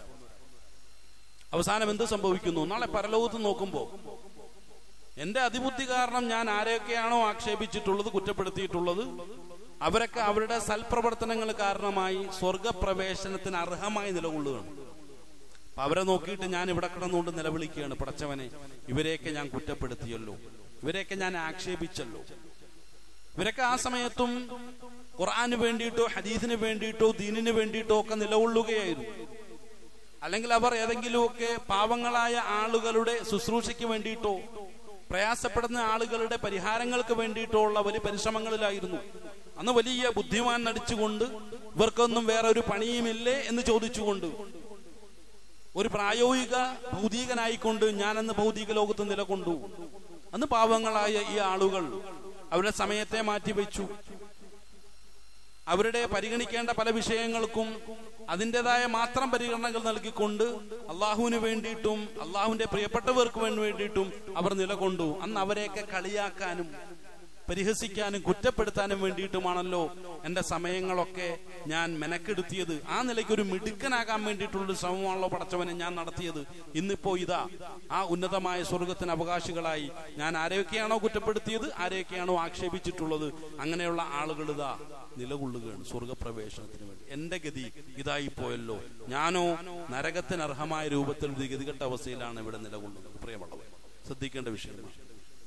അവസാനം എന്ത് സംഭവിക്കുന്നു നാളെ പരലോകത്ത് നോക്കുമ്പോൾ എന്റെ അതിബുദ്ധി കാരണം ഞാൻ ആരെയൊക്കെയാണോ ആക്ഷേപിച്ചിട്ടുള്ളത് കുറ്റപ്പെടുത്തിയിട്ടുള്ളത് അവരൊക്കെ അവരുടെ സൽപ്രവർത്തനങ്ങൾ കാരണമായി സ്വർഗപ്രവേശനത്തിന് അർഹമായി നിലകൊള്ളുകയാണ് അവരെ നോക്കിയിട്ട് ഞാൻ ഇവിടെ കിടന്നുകൊണ്ട് നിലവിളിക്കുകയാണ് പടച്ചവനെ ഇവരെയൊക്കെ ഞാൻ കുറ്റപ്പെടുത്തിയല്ലോ ഇവരെയൊക്കെ ഞാൻ ആക്ഷേപിച്ചല്ലോ ഇവരൊക്കെ ആ സമയത്തും ഖുർആന് വേണ്ടിയിട്ടോ ഹദീസിന് വേണ്ടിയിട്ടോ ദീനിന് വേണ്ടിയിട്ടോ ഒക്കെ നിലകൊള്ളുകയായിരുന്നു അല്ലെങ്കിൽ അവർ ഏതെങ്കിലുമൊക്കെ പാവങ്ങളായ ആളുകളുടെ ശുശ്രൂഷയ്ക്ക് വേണ്ടിയിട്ടോ പ്രയാസപ്പെടുന്ന ആളുകളുടെ പരിഹാരങ്ങൾക്ക് വേണ്ടിയിട്ടോ ഉള്ള വലിയ പരിശ്രമങ്ങളിലായിരുന്നു അന്ന് വലിയ ബുദ്ധിമാൻ നടിച്ചുകൊണ്ട് ഇവർക്കൊന്നും വേറെ ഒരു പണിയുമില്ലേ എന്ന് ചോദിച്ചുകൊണ്ട് ഒരു പ്രായോഗിക ഭൗതികനായിക്കൊണ്ട് ഞാനന്ന് ഭൗതിക ലോകത്ത് നിലകൊണ്ടു അന്ന് പാവങ്ങളായ ഈ ആളുകൾ അവരുടെ സമയത്തെ മാറ്റിവെച്ചു അവരുടെ പരിഗണിക്കേണ്ട പല വിഷയങ്ങൾക്കും അതിൻ്റെതായ മാത്രം പരിഗണനകൾ നൽകിക്കൊണ്ട് അള്ളാഹുവിന് വേണ്ടിയിട്ടും അള്ളാഹുവിന്റെ പ്രിയപ്പെട്ടവർക്ക് വേണ്ടിയിട്ടും അവർ നിലകൊണ്ടു അന്ന് അവരെയൊക്കെ കളിയാക്കാനും പരിഹസിക്കാനും കുറ്റപ്പെടുത്താനും വേണ്ടിയിട്ടുമാണല്ലോ എന്റെ സമയങ്ങളൊക്കെ ഞാൻ മെനക്കെടുത്തിയത് ആ നിലയ്ക്ക് ഒരു മിടുക്കനാകാൻ വേണ്ടിയിട്ടുള്ളൊരു ശ്രമമാണല്ലോ പടച്ചവനെ ഞാൻ നടത്തിയത് ഇന്നിപ്പോ ഇതാ ആ ഉന്നതമായ സ്വർഗത്തിന് അവകാശികളായി ഞാൻ ആരെയൊക്കെയാണോ കുറ്റപ്പെടുത്തിയത് ആരെയൊക്കെയാണോ ആക്ഷേപിച്ചിട്ടുള്ളത് അങ്ങനെയുള്ള ആളുകൾ ഇതാ നിലകൊള്ളുകയാണ് സ്വർഗപ്രവേശനത്തിന് വേണ്ടി എന്റെ ഗതി ഇതായി പോയല്ലോ ഞാനോ നരകത്തിന് അർഹമായ രൂപത്തിൽ ഒരു ഗതികെട്ട അവസ്ഥയിലാണ് ഇവിടെ നിലകൊള്ളുന്നത് പ്രിയമുള്ളവർ ശ്രദ്ധിക്കേണ്ട വിഷയമാണ്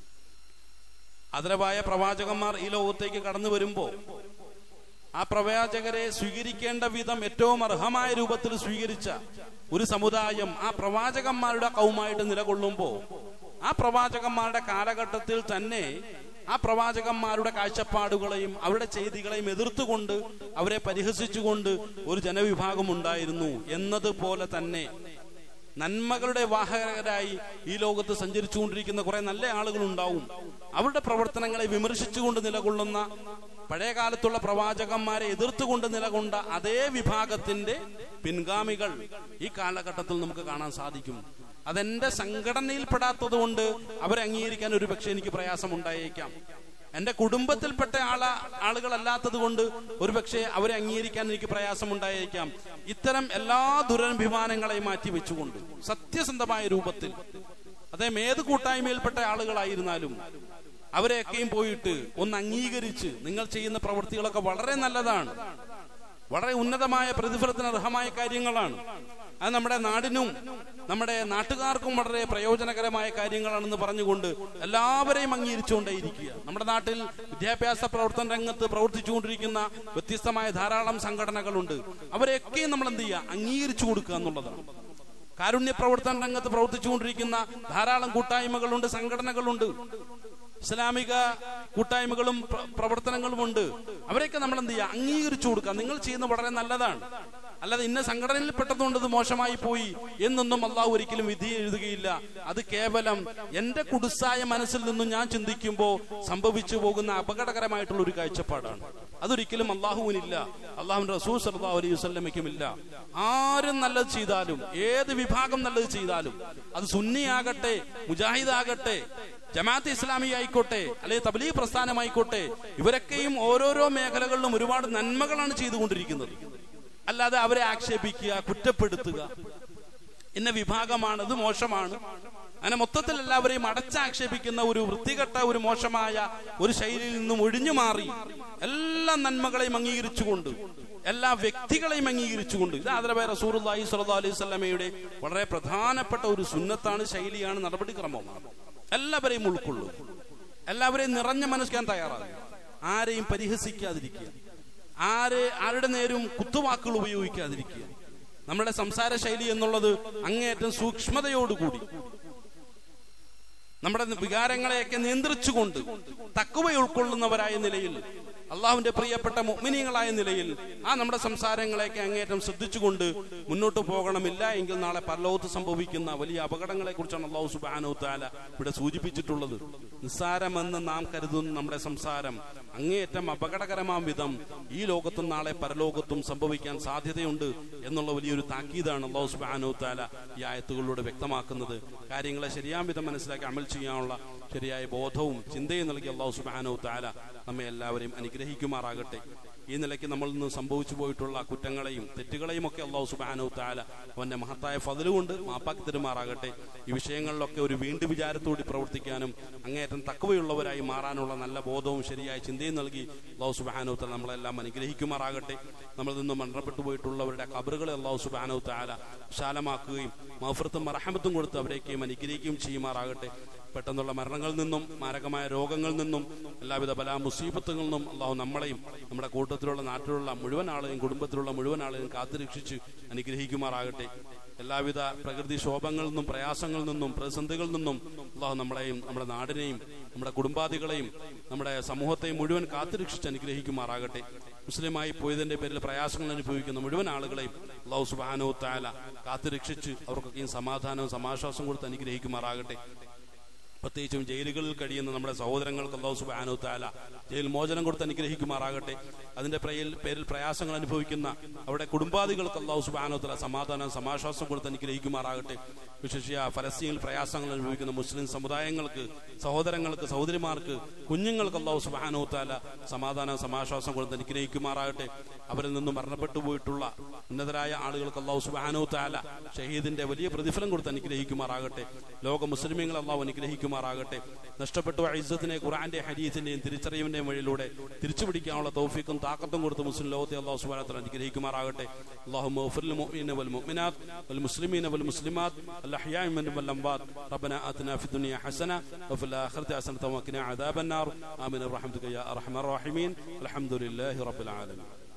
അതരവായ പ്രവാചകന്മാർ ഈ ലോകത്തേക്ക് കടന്നു വരുമ്പോ ആ പ്രവാചകരെ സ്വീകരിക്കേണ്ട വിധം ഏറ്റവും അർഹമായ രൂപത്തിൽ സ്വീകരിച്ച ഒരു സമുദായം ആ പ്രവാചകന്മാരുടെ കൗമായിട്ട് നിലകൊള്ളുമ്പോ ആ പ്രവാചകന്മാരുടെ കാലഘട്ടത്തിൽ തന്നെ ആ പ്രവാചകന്മാരുടെ കാഴ്ചപ്പാടുകളെയും അവരുടെ ചെയ്തികളെയും എതിർത്തുകൊണ്ട് അവരെ പരിഹസിച്ചുകൊണ്ട് ഒരു ജനവിഭാഗം ഉണ്ടായിരുന്നു എന്നതുപോലെ തന്നെ നന്മകളുടെ വാഹകരായി ഈ ലോകത്ത് സഞ്ചരിച്ചുകൊണ്ടിരിക്കുന്ന കുറെ നല്ല ആളുകൾ ഉണ്ടാവും അവരുടെ പ്രവർത്തനങ്ങളെ വിമർശിച്ചുകൊണ്ട് നിലകൊള്ളുന്ന പഴയ കാലത്തുള്ള പ്രവാചകന്മാരെ എതിർത്തുകൊണ്ട് നിലകൊണ്ട അതേ വിഭാഗത്തിന്റെ പിൻഗാമികൾ ഈ കാലഘട്ടത്തിൽ നമുക്ക് കാണാൻ സാധിക്കും അതെന്റെ സംഘടനയിൽപ്പെടാത്തത് കൊണ്ട് അവരെ അംഗീകരിക്കാൻ ഒരു പക്ഷേ എനിക്ക് പ്രയാസമുണ്ടായേക്കാം എന്റെ കുടുംബത്തിൽപ്പെട്ട ആള ആളുകളല്ലാത്തത് കൊണ്ട് ഒരുപക്ഷെ അവരെ അംഗീകരിക്കാൻ എനിക്ക് പ്രയാസമുണ്ടായേക്കാം ഇത്തരം എല്ലാ ദുരഭിമാനങ്ങളെയും മാറ്റി വെച്ചുകൊണ്ട് സത്യസന്ധമായ രൂപത്തിൽ അദ്ദേഹം ഏത് കൂട്ടായ്മയിൽപ്പെട്ട ആളുകളായിരുന്നാലും അവരെയൊക്കെയും പോയിട്ട് ഒന്ന് അംഗീകരിച്ച് നിങ്ങൾ ചെയ്യുന്ന പ്രവൃത്തികളൊക്കെ വളരെ നല്ലതാണ് വളരെ ഉന്നതമായ പ്രതിഫലത്തിന് അർഹമായ കാര്യങ്ങളാണ് അത് നമ്മുടെ നാടിനും നമ്മുടെ നാട്ടുകാർക്കും വളരെ പ്രയോജനകരമായ കാര്യങ്ങളാണെന്ന് പറഞ്ഞുകൊണ്ട് എല്ലാവരെയും അംഗീകരിച്ചുകൊണ്ടേയിരിക്കുക നമ്മുടെ നാട്ടിൽ വിദ്യാഭ്യാസ പ്രവർത്തന രംഗത്ത് പ്രവർത്തിച്ചുകൊണ്ടിരിക്കുന്ന വ്യത്യസ്തമായ ധാരാളം സംഘടനകളുണ്ട് അവരെയൊക്കെയും നമ്മൾ എന്ത് ചെയ്യുക അംഗീകരിച്ചു കൊടുക്കുക എന്നുള്ളതാണ് കാരുണ്യ പ്രവർത്തന രംഗത്ത് പ്രവർത്തിച്ചുകൊണ്ടിരിക്കുന്ന ധാരാളം കൂട്ടായ്മകളുണ്ട് സംഘടനകളുണ്ട് ഇസ്ലാമിക കൂട്ടായ്മകളും പ്ര- പ്രവർത്തനങ്ങളുമുണ്ട് അവരെയൊക്കെ നമ്മൾ എന്ത് ചെയ്യുക അംഗീകരിച്ചു കൊടുക്കുക നിങ്ങൾ ചെയ്യുന്നത് വളരെ നല്ലതാണ് അല്ലാതെ ഇന്ന സംഘടനയിൽ പെട്ടതുകൊണ്ട് ഇത് മോശമായി പോയി എന്നൊന്നും അള്ളാഹു ഒരിക്കലും വിധി എഴുതുകയില്ല അത് കേവലം എന്റെ കുടുസായ മനസ്സിൽ നിന്നും ഞാൻ ചിന്തിക്കുമ്പോൾ സംഭവിച്ചു പോകുന്ന അപകടകരമായിട്ടുള്ള ഒരു കാഴ്ചപ്പാടാണ് അതൊരിക്കലും അള്ളാഹുവിനില്ല അള്ളാഹുവിന്റെ റസൂൽ സല്ലല്ലാഹു അലൈഹി വസല്ലമയ്ക്കുമില്ല ആരും നല്ലത് ചെയ്താലും ഏത് വിഭാഗം നല്ലത് ചെയ്താലും അത് സുന്നിയാകട്ടെ മുജാഹിദാകട്ടെ ജമാഅത്ത് ഇസ്ലാമി ആയിക്കോട്ടെ അല്ലെങ്കിൽ തബ്ലീഗ് പ്രസ്ഥാനമായിക്കോട്ടെ ഇവരൊക്കെയും ഓരോരോ മേഖലകളിലും ഒരുപാട് നന്മകളാണ് ചെയ്തുകൊണ്ടിരിക്കുന്നത് അല്ലാതെ അവരെ ആക്ഷേപിക്കുക കുറ്റപ്പെടുത്തുക ഇന്ന വിഭാഗമാണ് ഇത് മോശമാണ് അങ്ങനെ മൊത്തത്തിൽ എല്ലാവരെയും അടച്ചാക്ഷേപിക്കുന്ന ഒരു വൃത്തികെട്ട ഒരു മോശമായ ഒരു ശൈലിയിൽ നിന്നും ഒഴിഞ്ഞു മാറി എല്ലാ നന്മകളെയും അംഗീകരിച്ചുകൊണ്ട് എല്ലാ വ്യക്തികളെയും അംഗീകരിച്ചുകൊണ്ട് ഇത് ആദരവായ റസൂറുല്ലാഹി സ്വല്ലല്ലാഹു അലൈഹി വസല്ലമയുടെ വളരെ പ്രധാനപ്പെട്ട ഒരു സുന്നത്താണ് ശൈലിയാണ് നടപടിക്രമമാണ് എല്ലാവരെയും ഉൾക്കൊള്ളും എല്ലാവരെയും നിറഞ്ഞ മനസ്സിക്കാൻ തയ്യാറാകും ആരെയും പരിഹസിക്കാതിരിക്കുക ആരെ ആരുടെ നേരും കുത്തുവാക്കുകൾ ഉപയോഗിക്കാതിരിക്കുക നമ്മുടെ സംസാര ശൈലി എന്നുള്ളത് അങ്ങേയറ്റം സൂക്ഷ്മതയോടുകൂടി നമ്മുടെ വികാരങ്ങളെയൊക്കെ നിയന്ത്രിച്ചുകൊണ്ട് തക്കുവ ഉൾക്കൊള്ളുന്നവരായ നിലയിൽ അള്ളാഹുവിന്റെ പ്രിയപ്പെട്ട മുഗ്മിനികളായ നിലയിൽ ആ നമ്മുടെ സംസാരങ്ങളെയൊക്കെ അങ്ങേയറ്റം ശ്രദ്ധിച്ചുകൊണ്ട് മുന്നോട്ട് പോകണമില്ല എങ്കിൽ നാളെ പരലോകത്ത് സംഭവിക്കുന്ന വലിയ അപകടങ്ങളെ കുറിച്ചാണ് അള്ളാഹു സുബാനോ താല ഇവിടെ സൂചിപ്പിച്ചിട്ടുള്ളത് നിസ്സാരമെന്ന് നാം കരുതുന്ന നമ്മുടെ സംസാരം അങ്ങേയറ്റം അപകടകരമാം വിധം ഈ ലോകത്തും നാളെ പരലോകത്തും സംഭവിക്കാൻ സാധ്യതയുണ്ട് എന്നുള്ള വലിയൊരു താക്കീതാണ് അള്ളാഹു സുബാനോ താല ഈ ആയത്തുകളിലൂടെ വ്യക്തമാക്കുന്നത് കാര്യങ്ങളെ ശരിയാം വിധം മനസ്സിലാക്കി അമൽ ചെയ്യാനുള്ള ശരിയായ ബോധവും ചിന്തയും നൽകി അള്ളാഹു സുബാനോ താല നമ്മെ എല്ലാവരെയും അനുഗ്രഹിക്കുമാറാകട്ടെ ഈ നിലയ്ക്ക് നമ്മളിൽ നിന്ന് സംഭവിച്ചു പോയിട്ടുള്ള കുറ്റങ്ങളെയും തെറ്റുകളെയും ഒക്കെ അള്ളാഹു സുബാനോ താല അവന്റെ മഹത്തായ ഫതിലുകൊണ്ട് മാപ്പാക്കി തരുമാറാകട്ടെ ഈ വിഷയങ്ങളിലൊക്കെ ഒരു വീണ്ടു വിചാരത്തോടെ പ്രവർത്തിക്കാനും അങ്ങേയറ്റം തക്കവയുള്ളവരായി മാറാനുള്ള നല്ല ബോധവും ശരിയായ ചിന്തയും നൽകി അള്ളാഹു സുബാനോ താല നമ്മളെല്ലാം അനുഗ്രഹിക്കുമാറാകട്ടെ നമ്മളിൽ നിന്ന് മരണപ്പെട്ടു പോയിട്ടുള്ളവരുടെ കബറുകളെ അള്ളാഹു സുബാനോ താല വിശാലമാക്കുകയും മഹഫറത്തും മറഹമത്തും കൊടുത്ത് അവരേക്കെയും അനുഗ്രഹിക്കുകയും ചെയ്യുമാറാകട്ടെ പെട്ടെന്നുള്ള മരണങ്ങളിൽ നിന്നും മാരകമായ രോഗങ്ങളിൽ നിന്നും എല്ലാവിധ പല മുസീബത്തുകളിൽ നിന്നും അള്ളാഹു നമ്മളെയും നമ്മുടെ കൂട്ടത്തിലുള്ള നാട്ടിലുള്ള മുഴുവൻ ആളെയും കുടുംബത്തിലുള്ള മുഴുവൻ ആളെയും കാത്തുരക്ഷിച്ച് അനുഗ്രഹിക്കുമാറാകട്ടെ എല്ലാവിധ പ്രകൃതി ശോഭങ്ങളിൽ നിന്നും പ്രയാസങ്ങളിൽ നിന്നും പ്രതിസന്ധികളിൽ നിന്നും അള്ളാഹു നമ്മളെയും നമ്മുടെ നാടിനെയും നമ്മുടെ കുടുംബാദികളെയും നമ്മുടെ സമൂഹത്തെയും മുഴുവൻ കാത്തുരക്ഷിച്ച് അനുഗ്രഹിക്കുമാറാകട്ടെ മുസ്ലിമായി പോയതിന്റെ പേരിൽ പ്രയാസങ്ങൾ അനുഭവിക്കുന്ന മുഴുവൻ ആളുകളെയും അള്ളാഹു സുബാനോ താല കാത്തുരക്ഷിച്ച് അവർക്കൊക്കെയും സമാധാനവും സമാശ്വാസം കൊടുത്ത് അനുഗ്രഹിക്കുമാറാകട്ടെ പ്രത്യേകിച്ചും ജയിലുകളിൽ കഴിയുന്ന നമ്മുടെ സഹോദരങ്ങൾക്ക് അള്ളാഹു സുബാനു താല ജയിൽ മോചനം കൊടുത്ത് അനുഗ്രഹിക്കുമാറാകട്ടെ അതിന്റെ പ്രയിൽ പേരിൽ പ്രയാസങ്ങൾ അനുഭവിക്കുന്ന അവിടെ കുടുംബാദികൾക്ക് അള്ളാഹു സുബാനു താല സമാധാനം സമാശ്വാസം കൊടുത്ത് അനുഗ്രഹിക്കുമാറാകട്ടെ വിശേഷിയ ഫലസ്തീനിൽ പ്രയാസങ്ങൾ അനുഭവിക്കുന്ന മുസ്ലിം സമുദായങ്ങൾക്ക് സഹോദരങ്ങൾക്ക് സഹോദരിമാർക്ക് കുഞ്ഞുങ്ങൾക്ക് അള്ളാഹു സുബാനു താല സമാധാനം സമാശ്വാസം കൊടുത്ത് അനുഗ്രഹിക്കുമാറാകട്ടെ അവരിൽ നിന്നും മരണപ്പെട്ടു പോയിട്ടുള്ള ഉന്നതരായ ആളുകൾക്ക് അള്ളാഹു സുബാനു താല ഷഹീദിന്റെ വലിയ പ്രതിഫലം കൊടുത്ത് അനുഗ്രഹിക്കുമാറാകട്ടെ ലോക മുസ്ലിമീങ്ങൾ അള്ളാഹു അനുഗ്രഹിക്കുമാറാകട്ടെ നഷ്ടപ്പെട്ടു ഇസ്സത്തിനെ ഖുറാന്റെ ഹരീസിന്റെയും തിരിച്ചറിവിന്റെയും വഴിയിലൂടെ തിരിച്ചു പിടിക്കാനുള്ള തൗഫീക്കും താക്കത്തും കൊടുത്ത് മുസ്ലിം ലോകത്തെ അള്ളാഹു സുബാനത്തിൽ അനുഗ്രഹിക്കുമാറാകട്ടെ അള്ളാഹു മഗ്ഫിർ മുഅ്മിനീന വൽ മുഅ്മിനാത്ത് വൽ മുസ്ലിമീന വൽ മുസ്ലിമാത്ത് الأحياء منهم والأموات ربنا آتنا في الدنيا حسنة وفي الآخرة حسنة وقنا عذاب النار آمين برحمتك يا أرحم الراحمين الحمد لله رب العالمين